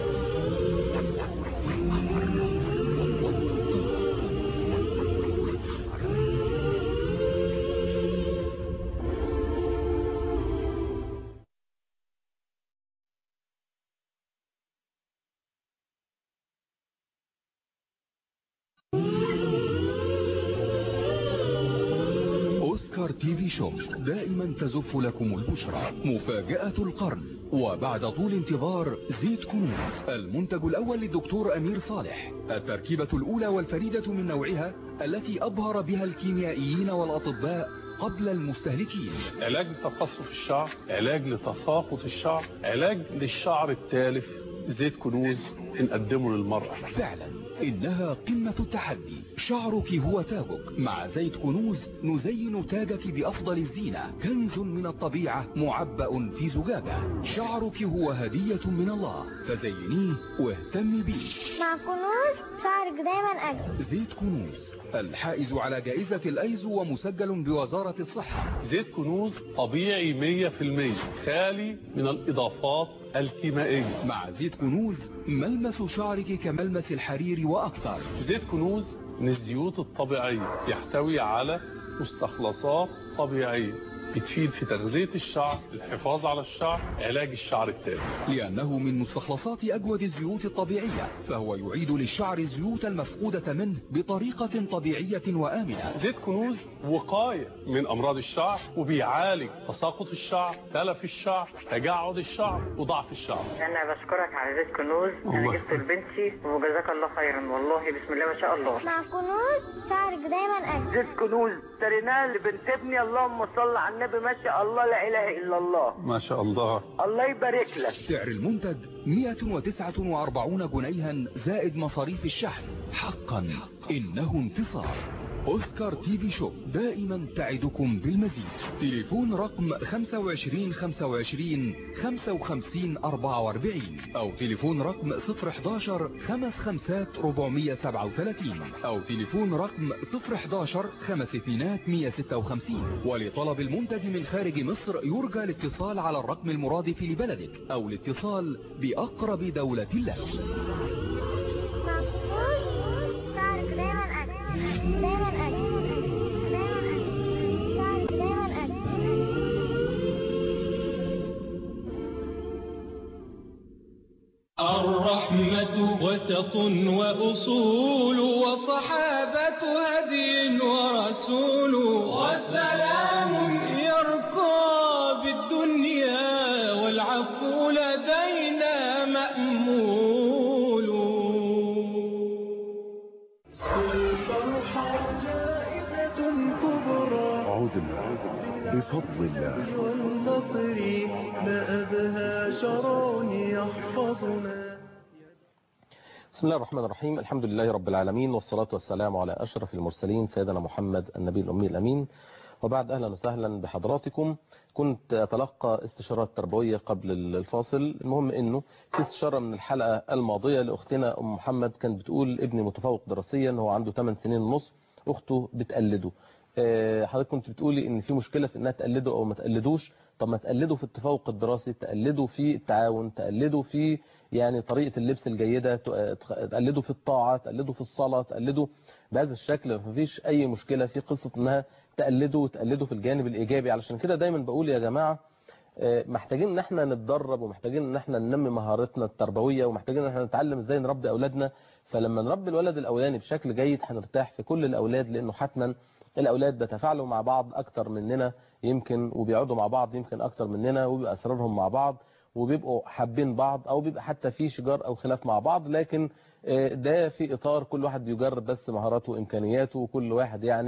أوسكار تي في شوب دائما تزف لكم البشرى مفاجأة القرن وبعد طول انتظار زيت كنوز المنتج الأول للدكتور أمير صالح التركيبة الأولى والفريدة من نوعها التي أبهر بها الكيميائيين والأطباء قبل المستهلكين علاج لتقصف الشعر علاج لتساقط الشعر علاج للشعر التالف زيت كنوز نقدمه للمرأة فعلا إنها قمة التحدي شعرك هو تاجك مع زيت كنوز نزين تاجك بأفضل الزينة كنز من الطبيعة معبأ في زجاجة شعرك هو هدية من الله فزينيه واهتمي بيه مع كنوز شعرك دايما أجمل زيت كنوز الحائز على جائزة الأيزو ومسجل بوزارة الصحة زيت كنوز طبيعي 100% خالي من الإضافات الكيميائية مع زيت كنوز ملمس شعرك كملمس الحرير وأكثر زيت كنوز من الزيوت الطبيعية يحتوي على مستخلصات طبيعية بتفيد في تغذية الشعر الحفاظ على الشعر علاج الشعر التالف لأنه من مستخلصات أجود الزيوت الطبيعية فهو يعيد للشعر الزيوت المفقودة منه بطريقة طبيعية وآمنة زيت كنوز وقاية من أمراض الشعر وبيعالج تساقط الشعر تلف الشعر تجعد الشعر وضعف الشعر انا بشكرك على زيت كنوز انا الله. جبته لبنتي وجزاك الله خيرا والله بسم الله ما شاء الله مع كنوز شعرك دايما أجمل زيت كنوز اشتريناه لبنت ابني اللهم صل على النبي ما شاء الله لا اله الا الله ما شاء الله الله يبارك لك سعر المنتج 149 جنيها زائد مصاريف الشحن حقا إنه انتصار أوسكار تي في شوب دائما تعدكم بالمزيد تليفون رقم 25 25 55 44 أو تليفون رقم 011 خمس خمسات 437 أو تليفون رقم 011 خمس اتنينات 156 ولطلب المنتج من خارج مصر يرجى الاتصال على الرقم المرادف لبلدك أو الاتصال بأقرب دولة لك مع كنوز شعرك دايما أجمل دايما أجمل دايما أجمل شعرك دايما أجمل الرحمة وسط وأصول وصحابة هدي ورسول وسلام يرقى بالدنيا والعفو لدينا مأمول الفرحة جائزة كبرى عدنا بفضل الله والنصر ما أبهى شرون يحفظنا بسم الله الرحمن الرحيم الحمد لله رب العالمين والصلاة والسلام على أشرف المرسلين سيدنا محمد النبي الأمي الأمين وبعد أهلا وسهلا بحضراتكم كنت أتلقى استشارات تربوية قبل الفاصل المهم أنه في استشارة من الحلقة الماضية لأختنا أم محمد كانت بتقول ابني متفوق دراسيا هو عنده 8 سنين ونص أخته بتقلده آه، حضرتك كنت بتقولي ان في مشكلة في انها تقلده او ما تقلدوش طب ما تقلده في التفوق الدراسي تقلده في التعاون تقلده في يعني طريقة اللبس الجيدة تقلده في الطاعة تقلده في الصلاة تقلده بهذا الشكل مفيش اي مشكلة في قصة انها تقلده وتقلده في الجانب الايجابي علشان كده دايما بقول يا جماعة آه، محتاجين ان احنا نتدرب ومحتاجين ان احنا ننمي مهارتنا التربوية ومحتاجين ان احنا نتعلم ازاي نربي اولادنا فلما نربي الولد الاولاني بشكل جيد هنرتاح في كل الاولاد لانه حتما الاولاد بيتفاعلوا مع بعض اكتر مننا يمكن وبيقعدوا مع بعض يمكن اكتر مننا وبيبقى اسرارهم مع بعض وبيبقوا حابين بعض او بيبقى حتى في شجار او خلاف مع بعض لكن آه، ده في اطار كل واحد بيجرب بس مهاراته وامكانياته وكل واحد يعني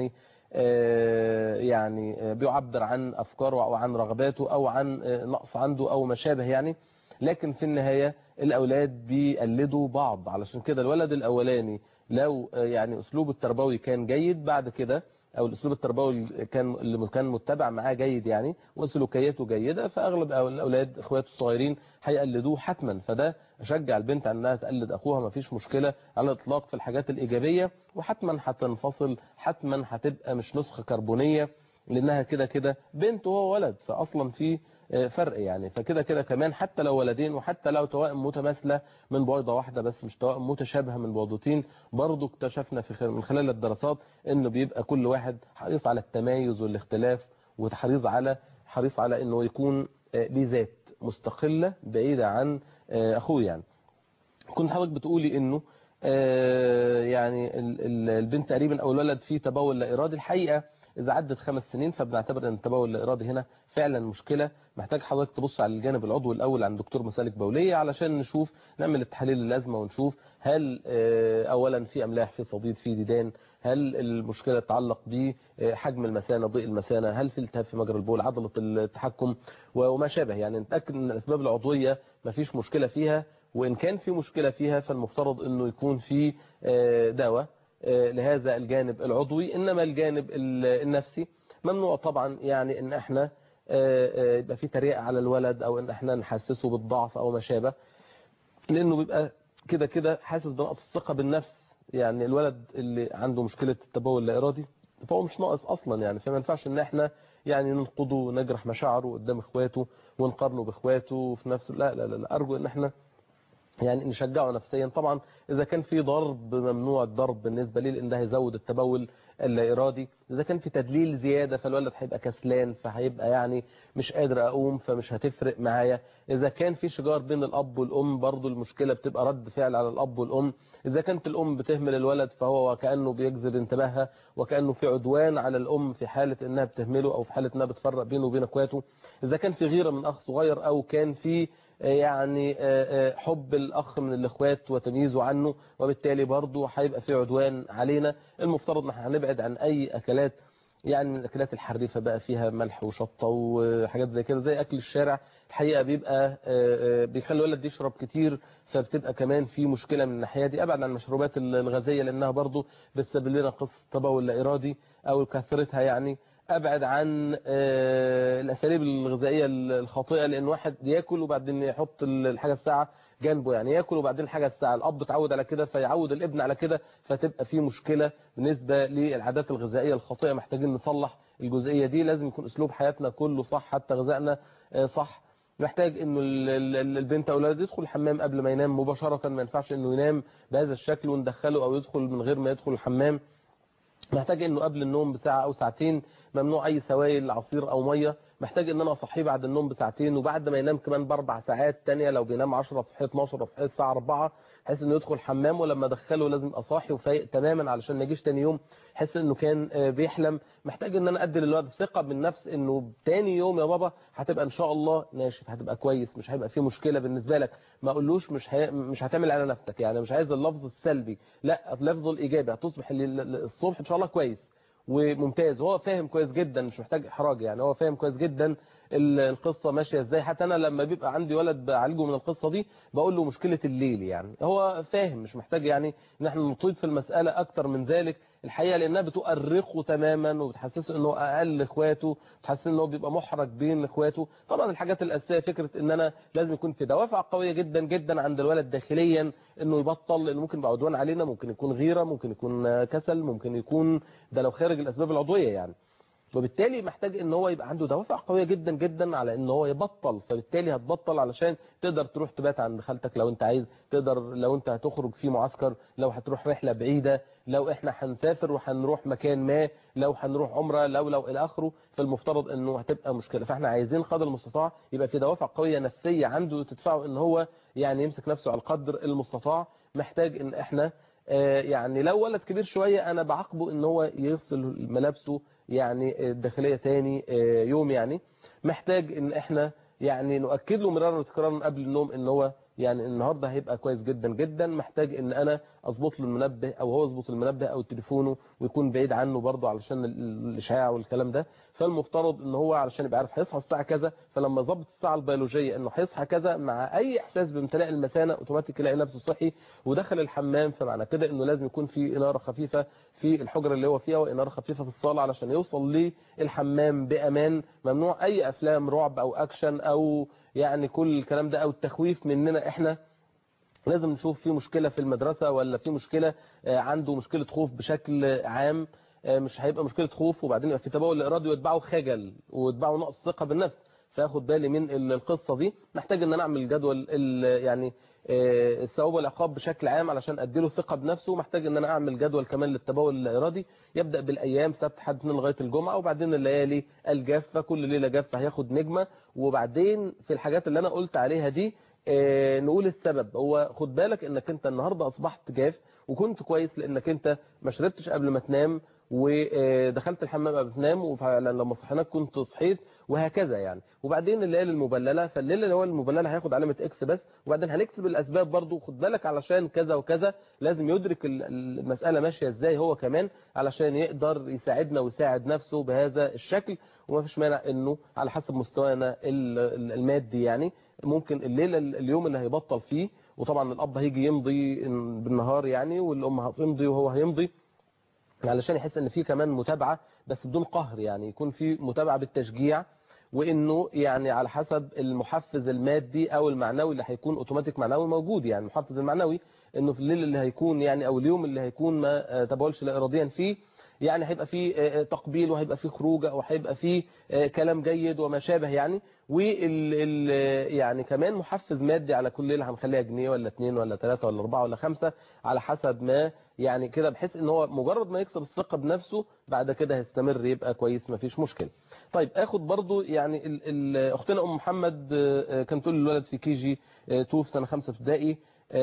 آه، يعني آه، بيعبر عن افكاره او عن رغباته او عن آه، نقص عنده او ما شابه يعني لكن في النهاية الاولاد بيقلدوا بعض علشان كده الولد الاولاني لو آه، يعني اسلوبه التربوي كان جيد بعد كده او الاسلوب التربوي اللي كان اللي كان متبع معاه جيد يعني وسلوكياته جيده فاغلب الاولاد اخواته الصغيرين هيقلدوه حتما فده اشجع البنت على انها تقلد اخوها ما فيش مشكله على الاطلاق في الحاجات الايجابيه وحتما هتنفصل حتما هتبقى مش نسخه كربونيه لانها كده كده بنت وهو ولد فاصلا في آه، فرق يعني فكده كده كمان حتى لو ولدين وحتى لو توائم متماثله من بويضه واحده بس مش توائم متشابهه من بويضتين برضو اكتشفنا في خلال من خلال الدراسات انه بيبقى كل واحد حريص على التمايز والاختلاف وحريص على حريص على انه يكون آه، ليه ذات مستقله بعيده عن آه، اخوه يعني كنت حضرتك بتقولي انه آه، يعني ال- ال- البنت تقريبا او الولد فيه تبول لا ارادي الحقيقه اذا عدت خمس سنين فبنعتبر ان التبول اللا ارادي هنا فعلا مشكله محتاج حضرتك تبص على الجانب العضوي الاول عند دكتور مسالك بوليه علشان نشوف نعمل التحاليل اللازمه ونشوف هل آه، اولا في املاح في صديد في ديدان هل المشكله تتعلق بحجم المثانه ضيق المثانه هل في التهاب في مجرى البول عضله التحكم وما شابه يعني نتاكد ان الاسباب العضويه ما فيش مشكله فيها وإن كان في مشكلة فيها فالمفترض أنه يكون في آه، دواء آه، لهذا الجانب العضوي إنما الجانب ال- النفسي ممنوع طبعا يعني إن احنا آه، آه، يبقى في تريقة على الولد أو إن احنا نحسسه بالضعف أو ما شابه لأنه بيبقى كده كده حاسس بنقص الثقة بالنفس يعني الولد اللي عنده مشكلة التبول اللا إرادي فهو مش ناقص أصلا يعني فما ينفعش إن احنا يعني ننقضه ونجرح مشاعره قدام إخواته ونقارنه بإخواته وفي نفس لا لا لا, لا أرجو إن احنا يعني نشجعه نفسيا طبعا اذا كان في ضرب ممنوع الضرب بالنسبه ليه لان ده هيزود التبول اللا ارادي اذا كان في تدليل زياده فالولد هيبقى كسلان فهيبقى يعني مش قادر اقوم فمش هتفرق معايا اذا كان في شجار بين الاب والام برضو المشكله بتبقى رد فعل على الاب والام اذا كانت الام بتهمل الولد فهو وكانه بيجذب انتباهها وكانه في عدوان على الام في حاله انها بتهمله او في حاله انها بتفرق بينه وبين اخواته اذا كان في غيره من اخ صغير او كان في يعني حب الأخ من الإخوات وتمييزه عنه وبالتالي برضه هيبقى في عدوان علينا المفترض ان احنا هنبعد عن أي أكلات يعني من الأكلات الحريفة بقى فيها ملح وشطة وحاجات زي كده زي أكل الشارع الحقيقة بيبقى بيخلي الولد يشرب كتير فبتبقى كمان في مشكلة من الناحية دي أبعد عن المشروبات الغازية لأنها برضه بتسبب لنا قصة تبول لا إرادي أو كثرتها يعني ابعد عن الاساليب الغذائيه الخاطئه لان واحد ياكل وبعدين يحط الحاجه الساعه جنبه يعني ياكل وبعدين الحاجه الساعه الاب اتعود على كده فيعود الابن على كده فتبقى في مشكله بالنسبه للعادات الغذائيه الخاطئه محتاجين نصلح الجزئيه دي لازم يكون اسلوب حياتنا كله صح حتى غذائنا صح محتاج انه البنت او الولد يدخل الحمام قبل ما ينام مباشره ما ينفعش انه ينام بهذا الشكل وندخله او يدخل من غير ما يدخل الحمام محتاج انه قبل النوم بساعة او ساعتين ممنوع اي سوائل عصير او مية محتاج ان انا اصحيه بعد النوم بساعتين وبعد ما ينام كمان باربع ساعات تانية لو بينام 10 صحيه 12 صحيه الساعة 4 بحيث انه يدخل الحمام ولما ادخله لازم اصاحي وفايق تماما علشان ما يجيش تاني يوم يحس انه كان بيحلم محتاج ان انا ادي للولد ثقه بالنفس انه تاني يوم يا بابا هتبقى ان شاء الله ناشف هتبقى كويس مش هيبقى فيه مشكله بالنسبه لك ما اقولوش مش هي... مش هتعمل على نفسك يعني مش عايز اللفظ السلبي لا اللفظ الايجابي هتصبح الصبح ان شاء الله كويس وممتاز وهو فاهم كويس جدا مش محتاج احراج يعني هو فاهم كويس جدا القصة ماشية ازاي حتى انا لما بيبقى عندي ولد بعالجه من القصة دي بقول له مشكلة الليل يعني هو فاهم مش محتاج يعني ان احنا نطيد في المسألة اكتر من ذلك الحقيقة لانها بتؤرقه تماما وبتحسسه انه اقل اخواته بتحسسه انه بيبقى محرج بين اخواته طبعا الحاجات الاساسية فكرة ان انا لازم يكون في دوافع قوية جدا جدا عند الولد داخليا انه يبطل لانه ممكن يبقى عدوان علينا ممكن يكون غيرة ممكن يكون كسل ممكن يكون ده لو خارج الاسباب العضوية يعني وبالتالي محتاج ان هو يبقى عنده دوافع قويه جدا جدا على ان هو يبطل فبالتالي هتبطل علشان تقدر تروح تبات عند خالتك لو انت عايز تقدر لو انت هتخرج في معسكر لو هتروح رحله بعيده لو احنا هنسافر وهنروح مكان ما لو هنروح عمره لو لو الى اخره فالمفترض انه هتبقى مشكله فاحنا عايزين قدر المستطاع يبقى في دوافع قويه نفسيه عنده تدفعه ان هو يعني يمسك نفسه على القدر المستطاع محتاج ان احنا يعني لو ولد كبير شويه انا بعاقبه ان هو يغسل ملابسه يعني الداخلية تاني يوم يعني محتاج ان احنا يعني نؤكد له مرارا وتكرارا قبل النوم ان هو يعني النهارده هيبقى كويس جدا جدا محتاج ان انا اظبط له المنبه او هو يظبط المنبه او تليفونه ويكون بعيد عنه برضه علشان ال- الاشعاع والكلام ده فالمفترض ان هو علشان يبقى عارف هيصحى الساعه كذا فلما يظبط الساعه البيولوجيه انه هيصحى كذا مع اي احساس بامتلاء المثانه اوتوماتيك يلاقي نفسه صحي ودخل الحمام فمعنى كده انه لازم يكون في اناره خفيفه في الحجره اللي هو فيها واناره خفيفه في الصاله علشان يوصل للحمام بامان ممنوع اي افلام رعب او اكشن او يعني كل الكلام ده او التخويف مننا احنا لازم نشوف في مشكلة في المدرسة ولا في مشكلة آه، عنده مشكلة خوف بشكل عام آه، مش هيبقى مشكلة خوف وبعدين يبقى في تبول إرادي ويتبعه خجل ويتبعه نقص ثقة بالنفس فاخد بالي من ال- القصة دي محتاج ان انا اعمل جدول ال- يعني آه، الثواب والعقاب بشكل عام علشان اديله ثقة بنفسه محتاج ان انا اعمل جدول كمان للتبول الارادي يبدأ بالايام سبت حد اثنين لغاية الجمعة وبعدين الليالي الجافة كل ليلة جافة هياخد نجمة وبعدين في الحاجات اللي انا قلت عليها دي آه، نقول السبب هو خد بالك انك انت النهاردة اصبحت جاف وكنت كويس لانك انت ما شربتش قبل ما تنام ودخلت الحمام قبل ما تنام وفعلا لما صحيناك كنت صحيت وهكذا يعني وبعدين الليالي المبلله فالليله اللي هو المبلله هياخد علامه اكس بس وبعدين هنكتب الاسباب برضو خد بالك علشان كذا وكذا لازم يدرك ال- المساله ماشيه ازاي هو كمان علشان يقدر يساعدنا ويساعد نفسه بهذا الشكل وما فيش مانع انه على حسب مستوانا ال- ال- المادي يعني ممكن الليله اليوم اللي هيبطل فيه وطبعا الاب هيجي يمضي بالنهار يعني والام هتمضي وهو هيمضي علشان يحس ان في كمان متابعه بس بدون قهر يعني يكون في متابعه بالتشجيع وانه يعني على حسب المحفز المادي او المعنوي اللي هيكون اوتوماتيك معنوي موجود يعني المحفز المعنوي انه في الليل اللي هيكون يعني او اليوم اللي هيكون ما آه، تبولش لا اراديا فيه يعني هيبقى فيه آه، آه، تقبيل وهيبقى فيه خروج او هيبقى فيه آه، كلام جيد وما شابه يعني وال ال- يعني كمان محفز مادي على كل ليله هنخليها جنيه ولا اتنين ولا تلاتة ولا اربعة ولا خمسة على حسب ما يعني كده بحيث ان هو مجرد ما يكسب الثقه بنفسه بعد كده هيستمر يبقى كويس مفيش مشكله طيب اخد برضو يعني ال ال اختنا ام محمد آه، كانت تقول الولد في كي جي 2 في سنه 5 ابتدائي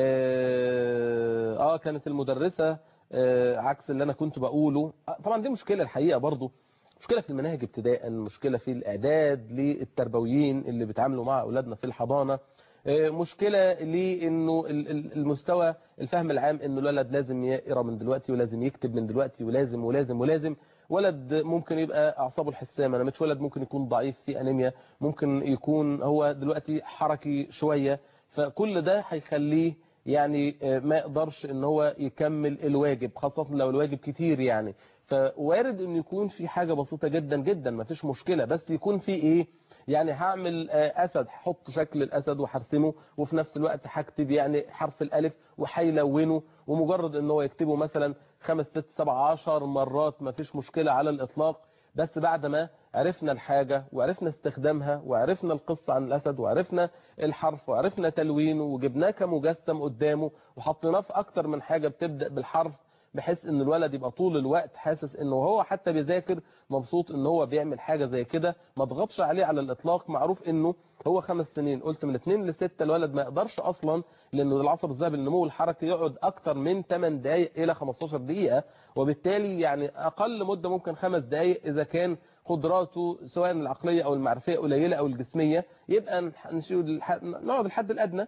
اه آه، كانت المدرسه آه، عكس اللي انا كنت بقوله آه، طبعا دي مشكله الحقيقه برضو مشكله في المناهج ابتداء مشكله في الاعداد للتربويين اللي بيتعاملوا مع اولادنا في الحضانه آه، مشكلة لانه ال- ال- المستوى الفهم العام انه الولد لازم يقرا من دلوقتي ولازم يكتب من دلوقتي ولازم ولازم ولازم ولد ممكن يبقى اعصابه الحسامه انا مش ولد ممكن يكون ضعيف في انيميا ممكن يكون هو دلوقتي حركي شويه فكل ده هيخليه يعني آه، ما يقدرش ان هو يكمل الواجب خاصه لو الواجب كتير يعني فوارد ان يكون في حاجه بسيطه جدا جدا ما فيش مشكله بس يكون في ايه يعني هعمل آه، اسد هحط شكل الاسد وهرسمه وفي نفس الوقت هكتب يعني حرف الالف وهيلونه ومجرد ان هو يكتبه مثلا خمس ست سبع عشر مرات ما فيش مشكله على الاطلاق بس بعد ما عرفنا الحاجة وعرفنا استخدامها وعرفنا القصة عن الأسد وعرفنا الحرف وعرفنا تلوينه وجبناه كمجسم قدامه وحطيناه في أكتر من حاجة بتبدأ بالحرف بحيث ان الولد يبقى طول الوقت حاسس انه هو حتى بيذاكر مبسوط ان هو بيعمل حاجة زي كده ما تضغطش عليه على الاطلاق معروف انه هو خمس سنين قلت من اتنين لستة الولد ما يقدرش اصلا لانه العصر الذهبي للنمو الحركي يقعد اكتر من 8 دقائق الى 15 دقيقة وبالتالي يعني اقل مدة ممكن خمس دقائق اذا كان قدراته سواء العقلية او المعرفية قليلة او الجسمية يبقى نشيل الح- نقعد الحد الادنى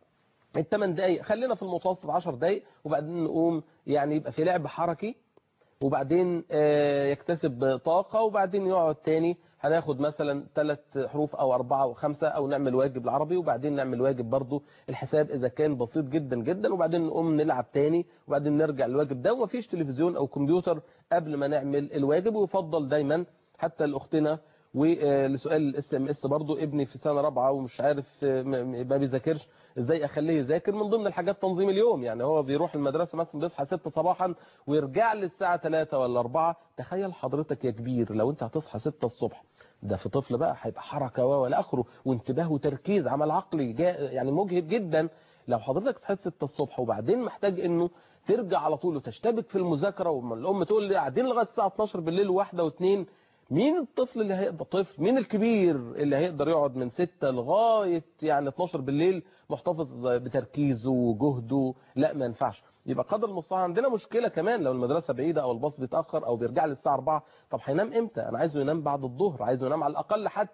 الثمان دقايق خلينا في المتوسط 10 دقايق وبعدين نقوم يعني يبقى في لعب حركي وبعدين آه، يكتسب طاقة وبعدين يقعد تاني هناخد مثلا ثلاث حروف او اربعة او خمسة او نعمل واجب العربي وبعدين نعمل واجب برضو الحساب اذا كان بسيط جدا جدا وبعدين نقوم نلعب تاني وبعدين نرجع الواجب ده ومفيش تلفزيون او كمبيوتر قبل ما نعمل الواجب ويفضل دايما حتى لاختنا ولسؤال الاس ام اس برضو ابني في سنه رابعه ومش عارف آه، م- م- ما بيذاكرش ازاي اخليه يذاكر من ضمن الحاجات تنظيم اليوم يعني هو بيروح المدرسه مثلا بيصحى 6 صباحا ويرجع لي الساعه 3 ولا 4 تخيل حضرتك يا كبير لو انت هتصحى 6 الصبح ده في طفل بقى هيبقى حركه و ولا اخره وانتباه وتركيز عمل عقلي جا يعني مجهد جدا لو حضرتك صحيت 6 الصبح وبعدين محتاج انه ترجع على طول وتشتبك في المذاكره والام تقول لي قاعدين لغايه الساعه 12 بالليل واحده واثنين مين الطفل اللي هيقدر طفل مين الكبير اللي هيقدر يقعد من 6 لغايه يعني 12 بالليل محتفظ بتركيزه وجهده لا ما ينفعش يبقى قدر المستطاع عندنا مشكله كمان لو المدرسه بعيده او الباص بيتاخر او بيرجع لي الساعه 4 طب هينام امتى انا عايزه ينام بعد الظهر عايزه ينام على الاقل حتى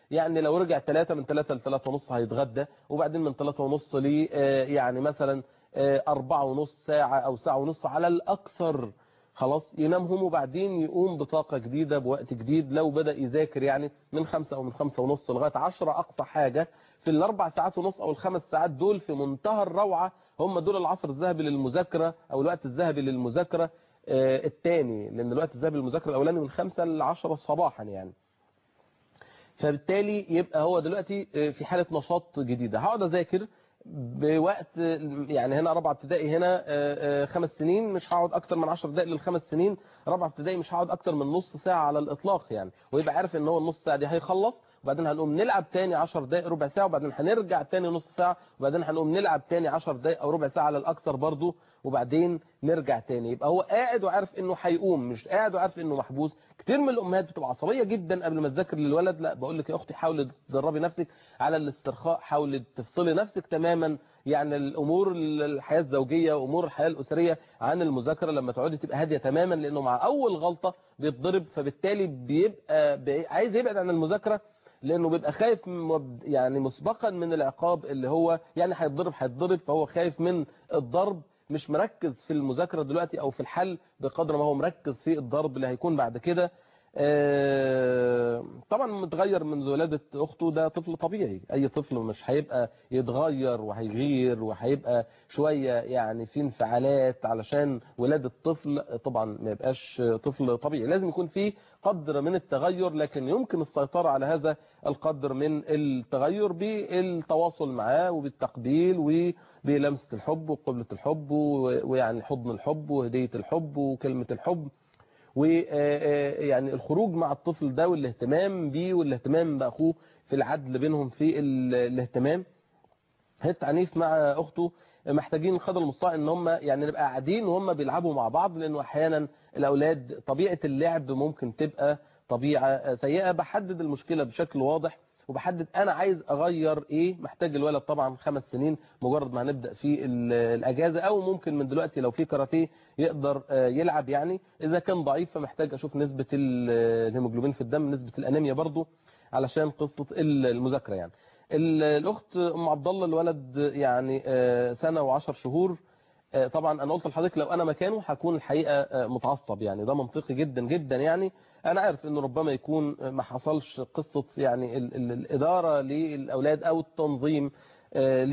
يعني لو رجع 3 من 3 ل 3 ونص هيتغدى وبعدين من 3 ونص ل آه، يعني مثلا 4 ونص ساعة او ساعة ونص على الاكثر خلاص ينام هم وبعدين يقوم بطاقة جديدة بوقت جديد لو بدأ يذاكر يعني من خمسة او من خمسة ونص لغاية عشرة اقصى حاجة في الاربع ساعات ونص او الخمس ساعات دول في منتهى الروعة هم دول العصر الذهبي للمذاكرة او الوقت الذهبي للمذاكرة آه، الثاني لان الوقت الذهبي للمذاكرة الاولاني من خمسة ل 10 صباحا يعني فبالتالي يبقى هو دلوقتي آه، في حالة نشاط جديدة هقعد اذاكر بوقت يعني هنا رابعه ابتدائي هنا آه، آه، خمس سنين مش هقعد اكتر من 10 دقائق للخمس سنين رابعه ابتدائي مش هقعد اكتر من نص ساعه على الاطلاق يعني ويبقى عارف ان هو النص ساعه دي هيخلص وبعدين هنقوم نلعب تاني 10 دقائق ربع ساعه وبعدين هنرجع تاني نص ساعه وبعدين هنقوم نلعب تاني 10 دقائق او ربع ساعه على الاكثر برضو وبعدين نرجع تاني يبقى هو قاعد وعارف انه هيقوم مش قاعد وعارف انه محبوس كتير من الامهات بتبقى عصبيه جدا قبل ما تذاكر للولد لا بقول لك يا اختي حاولي تدربي نفسك على الاسترخاء حاولي تفصلي نفسك تماما يعني الامور الحياه الزوجيه وامور الحياه الاسريه عن المذاكره لما تقعدي تبقى هاديه تماما لانه مع اول غلطه بيتضرب فبالتالي بيبقى بي- عايز يبعد عن المذاكره لانه بيبقى خايف من- يعني مسبقا من العقاب اللي هو يعني هيتضرب هيتضرب فهو خايف من الضرب مش مركز في المذاكره دلوقتي او في الحل بقدر ما هو مركز في الضرب اللي هيكون بعد كده آه، طبعا متغير منذ ولادة أخته ده طفل طبيعي أي طفل مش هيبقى يتغير وهيغير وهيبقى شوية يعني في انفعالات علشان ولادة طفل طبعا ما يبقاش طفل طبيعي لازم يكون في قدر من التغير لكن يمكن السيطرة على هذا القدر من التغير بالتواصل معاه وبالتقبيل وبلمسة الحب وقبلة الحب و- ويعني حضن الحب وهدية الحب وكلمة الحب ويعني الخروج مع الطفل ده والاهتمام بيه والاهتمام بأخوه في العدل بينهم في ال- الاهتمام هت عنيف مع أخته محتاجين قدر المستطاع ان هم يعني نبقى قاعدين وهم بيلعبوا مع بعض لانه احيانا الاولاد طبيعة اللعب ممكن تبقى طبيعة سيئة بحدد المشكلة بشكل واضح وبحدد انا عايز اغير ايه محتاج الولد طبعا خمس سنين مجرد ما هنبدا في ال- الاجازه او ممكن من دلوقتي لو في كاراتيه يقدر آه، يلعب يعني اذا كان ضعيف فمحتاج اشوف نسبه ال- الهيموجلوبين في الدم نسبه الانيميا برضو علشان قصه ال- المذاكره يعني ال- الاخت ام عبد الله الولد يعني آه، سنه وعشر شهور آه، طبعا انا قلت لحضرتك لو انا مكانه هكون الحقيقه آه، متعصب يعني ده منطقي جدا جدا يعني انا عارف انه ربما يكون آه، ما حصلش قصه يعني ال ال الاداره للاولاد او التنظيم آه،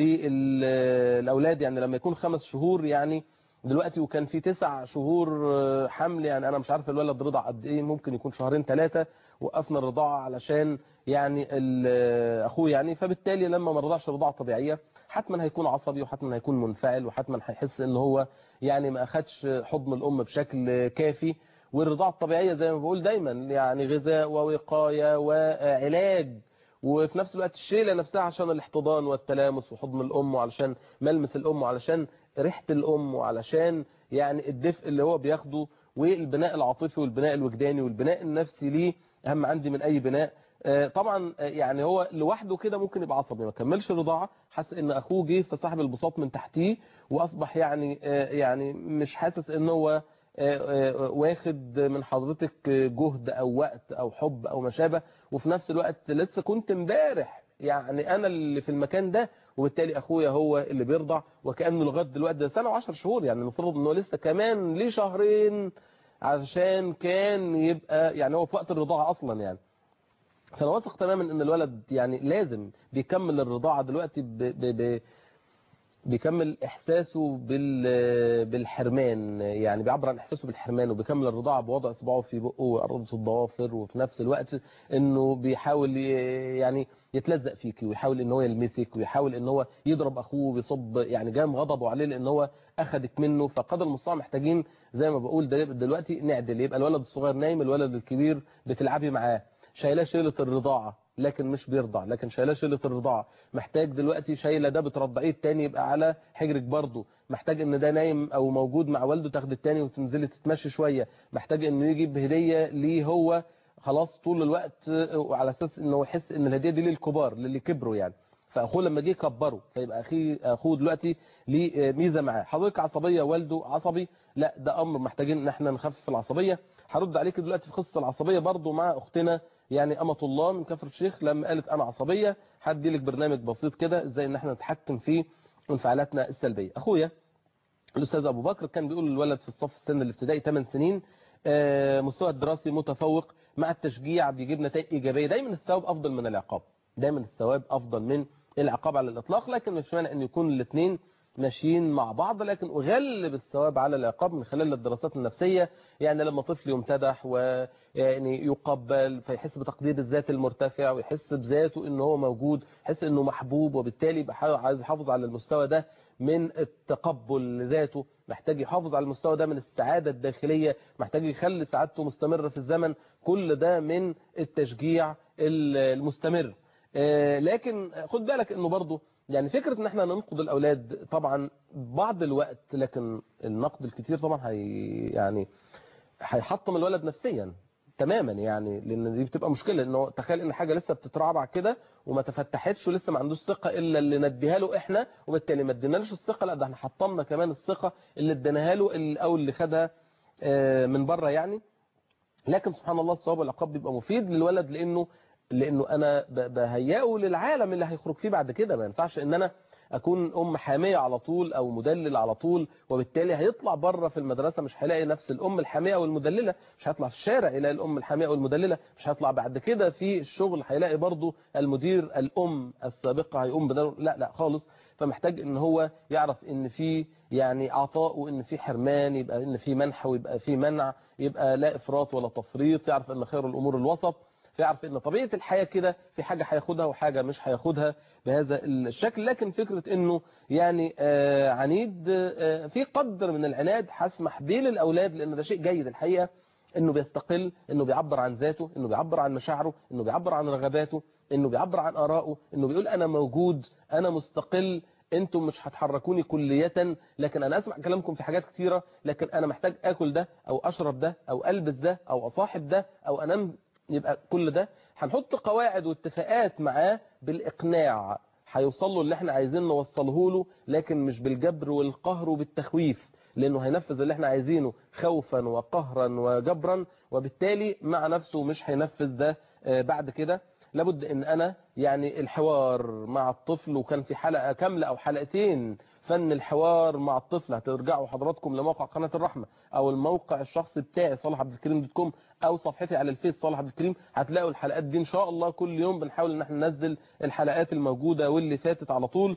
للاولاد يعني لما يكون خمس شهور يعني دلوقتي وكان في تسع شهور آه، حمل يعني انا مش عارف الولد رضع قد ايه ممكن يكون شهرين ثلاثه وقفنا الرضاعه علشان يعني ال- اخوه يعني فبالتالي لما ما رضعش رضاعه طبيعيه حتما هيكون عصبي وحتما هيكون منفعل وحتما هيحس ان هو يعني ما اخدش حضن الام بشكل كافي والرضاعه الطبيعيه زي ما بقول دايما يعني غذاء ووقايه وعلاج وفي نفس الوقت الشيله نفسها عشان الاحتضان والتلامس وحضن الام وعلشان ملمس الام وعلشان ريحه الام وعلشان يعني الدفء اللي هو بياخده والبناء العاطفي والبناء الوجداني والبناء النفسي ليه اهم عندي من اي بناء آه، طبعا آه، يعني هو لوحده كده ممكن يبقى عصبي ما كملش رضاعه حاسس ان اخوه جه فسحب البساط من تحتيه واصبح يعني آه، يعني مش حاسس ان هو آه، آه، واخد من حضرتك جهد او وقت او حب او ما شابه وفي نفس الوقت لسه كنت امبارح يعني انا اللي في المكان ده وبالتالي اخويا هو اللي بيرضع وكانه لغايه دلوقتي ده سنه و10 شهور يعني المفروض انه لسه كمان ليه شهرين عشان كان يبقى يعني هو في وقت الرضاعه اصلا يعني فانا واثق تماما ان الولد يعني لازم بيكمل الرضاعه دلوقتي ب ب ب بيكمل احساسه بال بالحرمان يعني بيعبر عن احساسه بالحرمان وبيكمل الرضاعه بوضع اصبعه في بقه وقربة الضوافر وفي نفس الوقت انه بيحاول ي- يعني يتلزق فيك ويحاول ان هو يلمسك ويحاول ان هو يضرب اخوه ويصب يعني جام غضبه عليه لان هو اخدك منه فقدر المستطاع محتاجين زي ما بقول دل- دلوقتي نعدل يبقى الولد الصغير نايم الولد الكبير بتلعبي معاه شايلاه شيله الرضاعه لكن مش بيرضع لكن شايلاه شيله الرضاعه محتاج دلوقتي شايله ده بترضعيه التاني يبقى على حجرك برضه محتاج ان ده نايم او موجود مع والده تاخد التاني وتنزلي تتمشي شويه محتاج انه يجيب هديه ليه هو خلاص طول الوقت وعلى اساس انه يحس ان الهديه دي للكبار للي كبروا يعني فاخوه لما جه كبره فيبقى اخيه اخوه دلوقتي ليه ميزه معاه حضرتك عصبيه والده عصبي لا ده امر محتاجين ان احنا نخفف العصبيه هرد عليك دلوقتي في قصه العصبيه برضو مع اختنا يعني أمة الله من كفر الشيخ لما قالت أنا عصبية هدي لك برنامج بسيط كده ازاي ان احنا نتحكم في انفعالاتنا السلبية اخويا الاستاذ ابو بكر كان بيقول للولد في الصف السن الابتدائي 8 سنين آه، مستوى الدراسي متفوق مع التشجيع بيجيب نتائج ايجابيه دايما الثواب افضل من العقاب دايما الثواب افضل من العقاب على الاطلاق لكن مش معنى ان يكون الاثنين ماشيين مع بعض لكن اغلب الثواب على العقاب من خلال الدراسات النفسيه يعني لما طفل يمتدح ويعني يقبل فيحس بتقدير الذات المرتفع ويحس بذاته ان هو موجود يحس انه محبوب وبالتالي يبقى عايز يحافظ على المستوى ده من التقبل لذاته محتاج يحافظ على المستوى ده من السعادة الداخلية محتاج يخلي سعادته مستمرة في الزمن كل ده من التشجيع المستمر آه، لكن خد بالك انه برضه يعني فكرة ان احنا ننقد الاولاد طبعا بعض الوقت لكن النقد الكتير طبعا هي يعني هيحطم الولد نفسيا تماما يعني لان دي بتبقى مشكله انه تخيل ان حاجه لسه بتترعرع كده وما تفتحتش ولسه ما عندوش ثقه الا اللي نديها له احنا وبالتالي ما ادينالوش الثقه لا ده احنا حطمنا كمان الثقه اللي اديناها له ال- او اللي خدها آه، من بره يعني لكن سبحان الله الثواب والعقاب بيبقى مفيد للولد لانه لانه انا ب- بهيئه للعالم اللي هيخرج فيه بعد كده ما ينفعش ان انا اكون ام حاميه على طول او مدلل على طول وبالتالي هيطلع بره في المدرسه مش هيلاقي نفس الام الحاميه او المدلله مش هيطلع في الشارع يلاقي الام الحاميه او المدلله مش هيطلع بعد كده في الشغل هيلاقي برضه المدير الام السابقه هيقوم بدور لا لا خالص فمحتاج ان هو يعرف ان في يعني عطاء وان في حرمان يبقى ان في منح ويبقى في منع يبقى لا افراط ولا تفريط يعرف ان خير الامور الوسط فيعرف ان طبيعه الحياه كده في حاجه هياخدها وحاجه مش هياخدها بهذا الشكل لكن فكره انه يعني آه عنيد آه في قدر من العناد هسمح بيه للاولاد لان ده شيء جيد الحقيقه انه بيستقل انه بيعبر عن ذاته انه بيعبر عن مشاعره انه بيعبر عن رغباته انه بيعبر عن ارائه انه بيقول انا موجود انا مستقل انتم مش هتحركوني كلية لكن انا اسمع كلامكم في حاجات كتيرة لكن انا محتاج اكل ده او اشرب ده او البس ده او اصاحب ده او انام يبقى كل ده هنحط قواعد واتفاقات معاه بالاقناع هيوصل له اللي احنا عايزين نوصله له لكن مش بالجبر والقهر وبالتخويف لانه هينفذ اللي احنا عايزينه خوفا وقهرا وجبرا وبالتالي مع نفسه مش هينفذ ده آه، بعد كده لابد ان انا يعني الحوار مع الطفل وكان في حلقة كاملة او حلقتين فن الحوار مع الطفل هترجعوا حضراتكم لموقع قناة الرحمة او الموقع الشخصي بتاعي صالح عبد الكريم دوت كوم او صفحتي على الفيس صالح عبد الكريم هتلاقوا الحلقات دي ان شاء الله كل يوم بنحاول ان احنا ننزل الحلقات الموجودة واللي فاتت على طول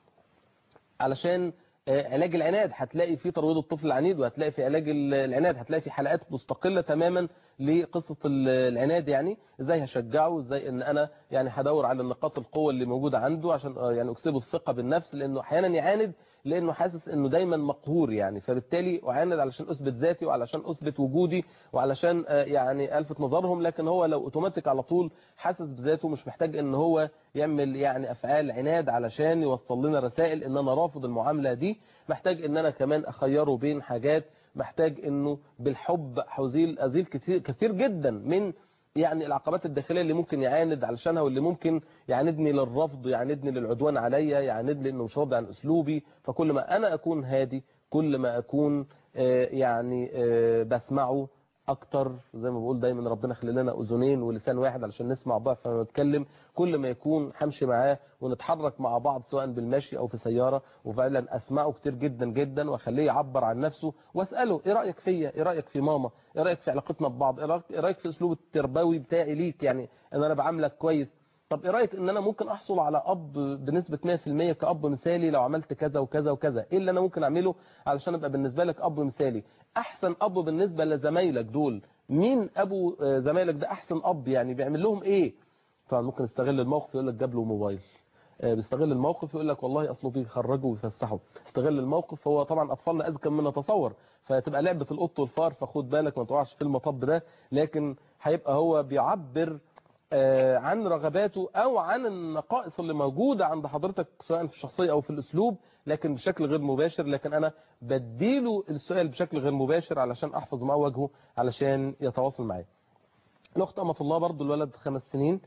علشان آه، علاج العناد هتلاقي في ترويض الطفل العنيد وهتلاقي في علاج ال- العناد هتلاقي في حلقات مستقلة تماما لقصة ال- العناد يعني ازاي هشجعه ازاي ان انا يعني هدور على نقاط القوة اللي موجودة عنده عشان آه، يعني اكسبه الثقة بالنفس لانه احيانا يعاند لانه حاسس انه دايما مقهور يعني فبالتالي اعاند علشان اثبت ذاتي وعلشان اثبت وجودي وعلشان آه، يعني الفت نظرهم لكن هو لو اوتوماتيك على طول حاسس بذاته مش محتاج ان هو يعمل يعني افعال عناد علشان يوصل لنا رسائل ان انا رافض المعاملة دي محتاج ان انا كمان اخيره بين حاجات محتاج انه بالحب هزيل ازيل كتير كثير جدا من يعني العقبات الداخليه اللي ممكن يعاند علشانها واللي ممكن يعاندني للرفض يعاندني للعدوان عليا يعاند لي انه مش راضي عن اسلوبي فكل ما انا اكون هادي كل ما اكون آه، يعني آه، بسمعه اكتر زي ما بقول دايما ربنا خلي لنا اذنين ولسان واحد علشان نسمع بعض فلما نتكلم كل ما يكون همشي معاه ونتحرك مع بعض سواء بالمشي او في سياره وفعلا اسمعه كتير جدا جدا واخليه يعبر عن نفسه واساله ايه رايك فيا ايه رايك في ماما ايه رايك في علاقتنا ببعض ايه رايك إيه رأيك في اسلوب التربوي بتاعي ليك يعني ان انا بعاملك كويس طب ايه رايك ان انا ممكن احصل على اب بنسبه 100% كاب مثالي لو عملت كذا وكذا وكذا ايه اللي انا ممكن اعمله علشان ابقى بالنسبه لك اب مثالي احسن اب بالنسبه لزمايلك دول مين ابو آه، زمايلك ده احسن اب يعني بيعمل لهم ايه طبعا ممكن يستغل الموقف يقول لك جاب له موبايل آه، بيستغل الموقف يقول لك والله اصله بيخرجوا ويفسحوا استغل الموقف هو طبعا اطفالنا اذكى مما نتصور فتبقى لعبه القط والفار فخد بالك ما تقعش في المطب ده لكن هيبقى هو بيعبر آه، عن رغباته او عن النقائص اللي موجوده عند حضرتك سواء في الشخصيه او في الاسلوب لكن بشكل غير مباشر لكن انا بديله السؤال بشكل غير مباشر علشان احفظ ما وجهه علشان يتواصل معايا الاخت امه الله برضو الولد خمس سنين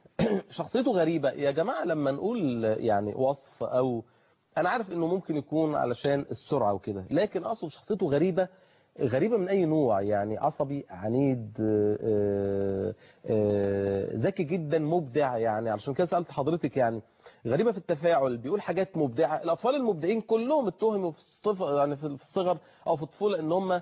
شخصيته غريبة يا جماعة لما نقول يعني وصف او انا عارف انه ممكن يكون علشان السرعة وكده لكن اقصد شخصيته غريبة غريبة من أي نوع يعني عصبي عنيد آه، آه، ذكي جدا مبدع يعني علشان كده سألت حضرتك يعني غريبة في التفاعل بيقول حاجات مبدعة الأطفال المبدعين كلهم اتهموا في الصف يعني في الصغر أو في الطفولة إن هم آه،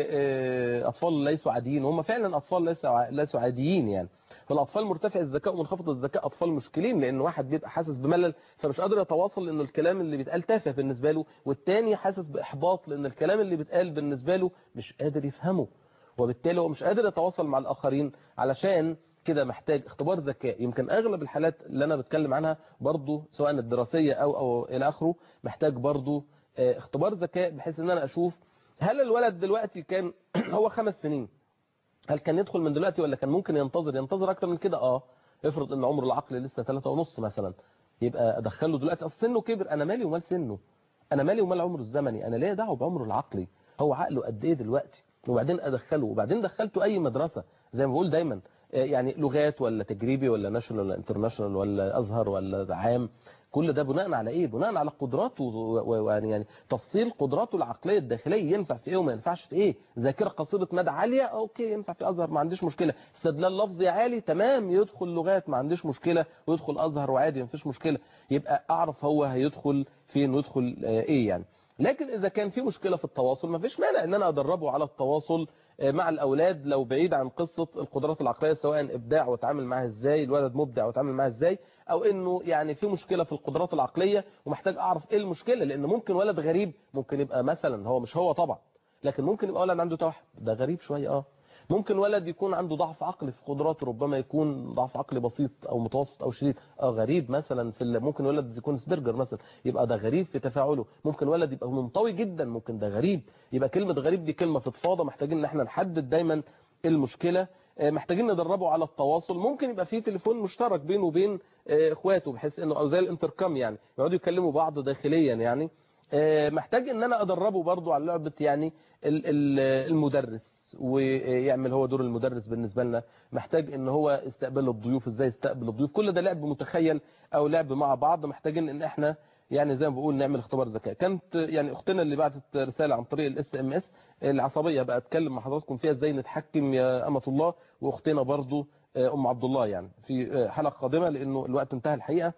آه، أطفال ليسوا عاديين هم فعلا أطفال ليسوا ع- ليسوا عاديين يعني فالأطفال مرتفع الذكاء ومنخفض الذكاء أطفال مشكلين لأن واحد بيبقى حاسس بملل فمش قادر يتواصل لأن الكلام اللي بيتقال تافه بالنسبة له والتاني حاسس بإحباط لأن الكلام اللي بيتقال بالنسبة له مش قادر يفهمه وبالتالي هو مش قادر يتواصل مع الآخرين علشان كده محتاج اختبار ذكاء يمكن اغلب الحالات اللي انا بتكلم عنها برضو سواء الدراسية او او الى اخره محتاج برضو آه، اختبار ذكاء بحيث ان انا اشوف هل الولد دلوقتي كان هو خمس سنين هل كان يدخل من دلوقتي ولا كان ممكن ينتظر ينتظر اكتر من كده اه افرض ان عمره العقلي لسه ثلاثة ونص مثلا يبقى ادخله دلوقتي اصل سنه كبر انا مالي ومال سنه انا مالي ومال عمره الزمني انا ليه دعوه بعمره العقلي هو عقله قد ايه دلوقتي وبعدين ادخله وبعدين دخلته اي مدرسة زي ما بقول دايما آه، يعني لغات ولا تجريبي ولا ناشونال ولا انترناشونال ولا ازهر ولا عام كل ده بناء على ايه بناء على قدراته و- ويعني يعني تفصيل قدراته العقليه الداخليه ينفع في ايه وما ينفعش في ايه ذاكره قصيره مدى عاليه اوكي ينفع في ازهر ما عنديش مشكله استدلال لفظي عالي تمام يدخل لغات ما عنديش مشكله ويدخل ازهر وعادي ما فيش مشكله يبقى اعرف هو هيدخل فين ويدخل آه، ايه يعني لكن اذا كان في مشكله في التواصل ما فيش مانع ان انا ادربه على التواصل آه، مع الاولاد لو بعيد عن قصه القدرات العقليه سواء ابداع واتعامل معاها ازاي الولد مبدع واتعامل معاها ازاي او انه يعني في مشكله في القدرات العقليه ومحتاج اعرف ايه المشكله لان ممكن ولد غريب ممكن يبقى مثلا هو مش هو طبعا لكن ممكن يبقى ولد عنده توحد ده غريب شويه اه ممكن ولد يكون عنده ضعف عقلي في قدراته ربما يكون ضعف عقلي بسيط او متوسط او شديد اه غريب مثلا في ال- ممكن ولد يكون سبرجر مثلا يبقى ده غريب في تفاعله ممكن ولد يبقى منطوي جدا ممكن ده غريب يبقى كلمه غريب دي كلمه فضفاضه محتاجين ان احنا نحدد دايما المشكله آه، محتاجين ندربه على التواصل ممكن يبقى في تليفون مشترك بينه وبين آه، اخواته بحيث انه او زي الانتركام يعني يقعدوا يكلموا بعض داخليا يعني آه، محتاج ان انا ادربه برضو على لعبه يعني ال- ال- المدرس ويعمل هو دور المدرس بالنسبه لنا محتاج ان هو استقبال الضيوف ازاي يستقبل الضيوف كل ده لعب متخيل او لعب مع بعض محتاجين ان احنا يعني زي ما بقول نعمل اختبار ذكاء كانت يعني اختنا اللي بعتت رساله عن طريق الاس ام اس العصبيه بقى اتكلم مع حضراتكم فيها ازاي نتحكم يا امه الله واختنا برضو آه، ام عبد الله يعني في آه، حلقه قادمه لانه الوقت انتهى الحقيقه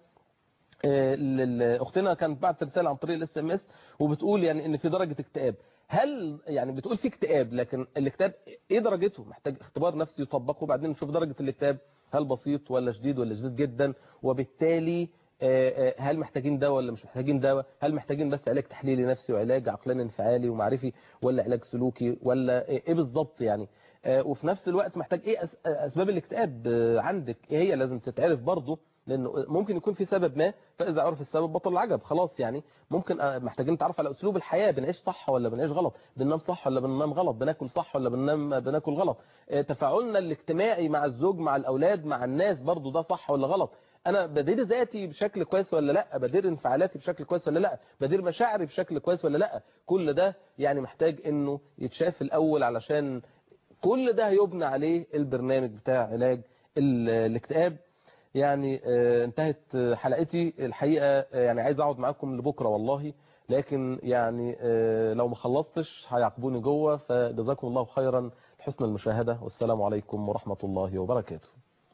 آه، ال- ال- اختنا كانت بعت رساله عن طريق الاس ام اس وبتقول يعني ان في درجه اكتئاب هل يعني بتقول في اكتئاب لكن الاكتئاب ايه درجته محتاج اختبار نفسي يطبقه وبعدين نشوف درجه الاكتئاب هل بسيط ولا شديد ولا شديد جدا وبالتالي آه، آه، هل محتاجين دواء ولا مش محتاجين دواء هل محتاجين بس علاج تحليلي نفسي وعلاج عقلاني انفعالي ومعرفي ولا علاج سلوكي ولا ايه إيه بالظبط يعني آه، وفي نفس الوقت محتاج ايه أس- اسباب الاكتئاب آه، عندك ايه هي لازم تتعرف برضه لانه ممكن يكون في سبب ما فاذا عرف السبب بطل العجب خلاص يعني ممكن آه، محتاجين نتعرف على اسلوب الحياه بنعيش صح ولا بنعيش غلط بننام صح ولا بننام غلط بناكل صح ولا بننام بناكل غلط آه، تفاعلنا الاجتماعي مع الزوج مع الاولاد مع الناس برضه ده صح ولا غلط انا بدير ذاتي بشكل كويس ولا لا بدير انفعالاتي بشكل كويس ولا لا بدير مشاعري بشكل كويس ولا لا كل ده يعني محتاج انه يتشاف الاول علشان كل ده هيبنى عليه البرنامج بتاع علاج ال- الاكتئاب يعني آه، انتهت آه، حلقتي الحقيقة آه، يعني عايز اقعد معاكم لبكرة والله لكن يعني آه، لو ما خلصتش هيعاقبوني جوه فجزاكم الله خيرا لحسن المشاهدة والسلام عليكم ورحمة الله وبركاته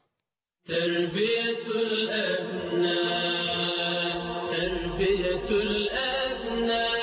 تربية الأبناء تربية الأبناء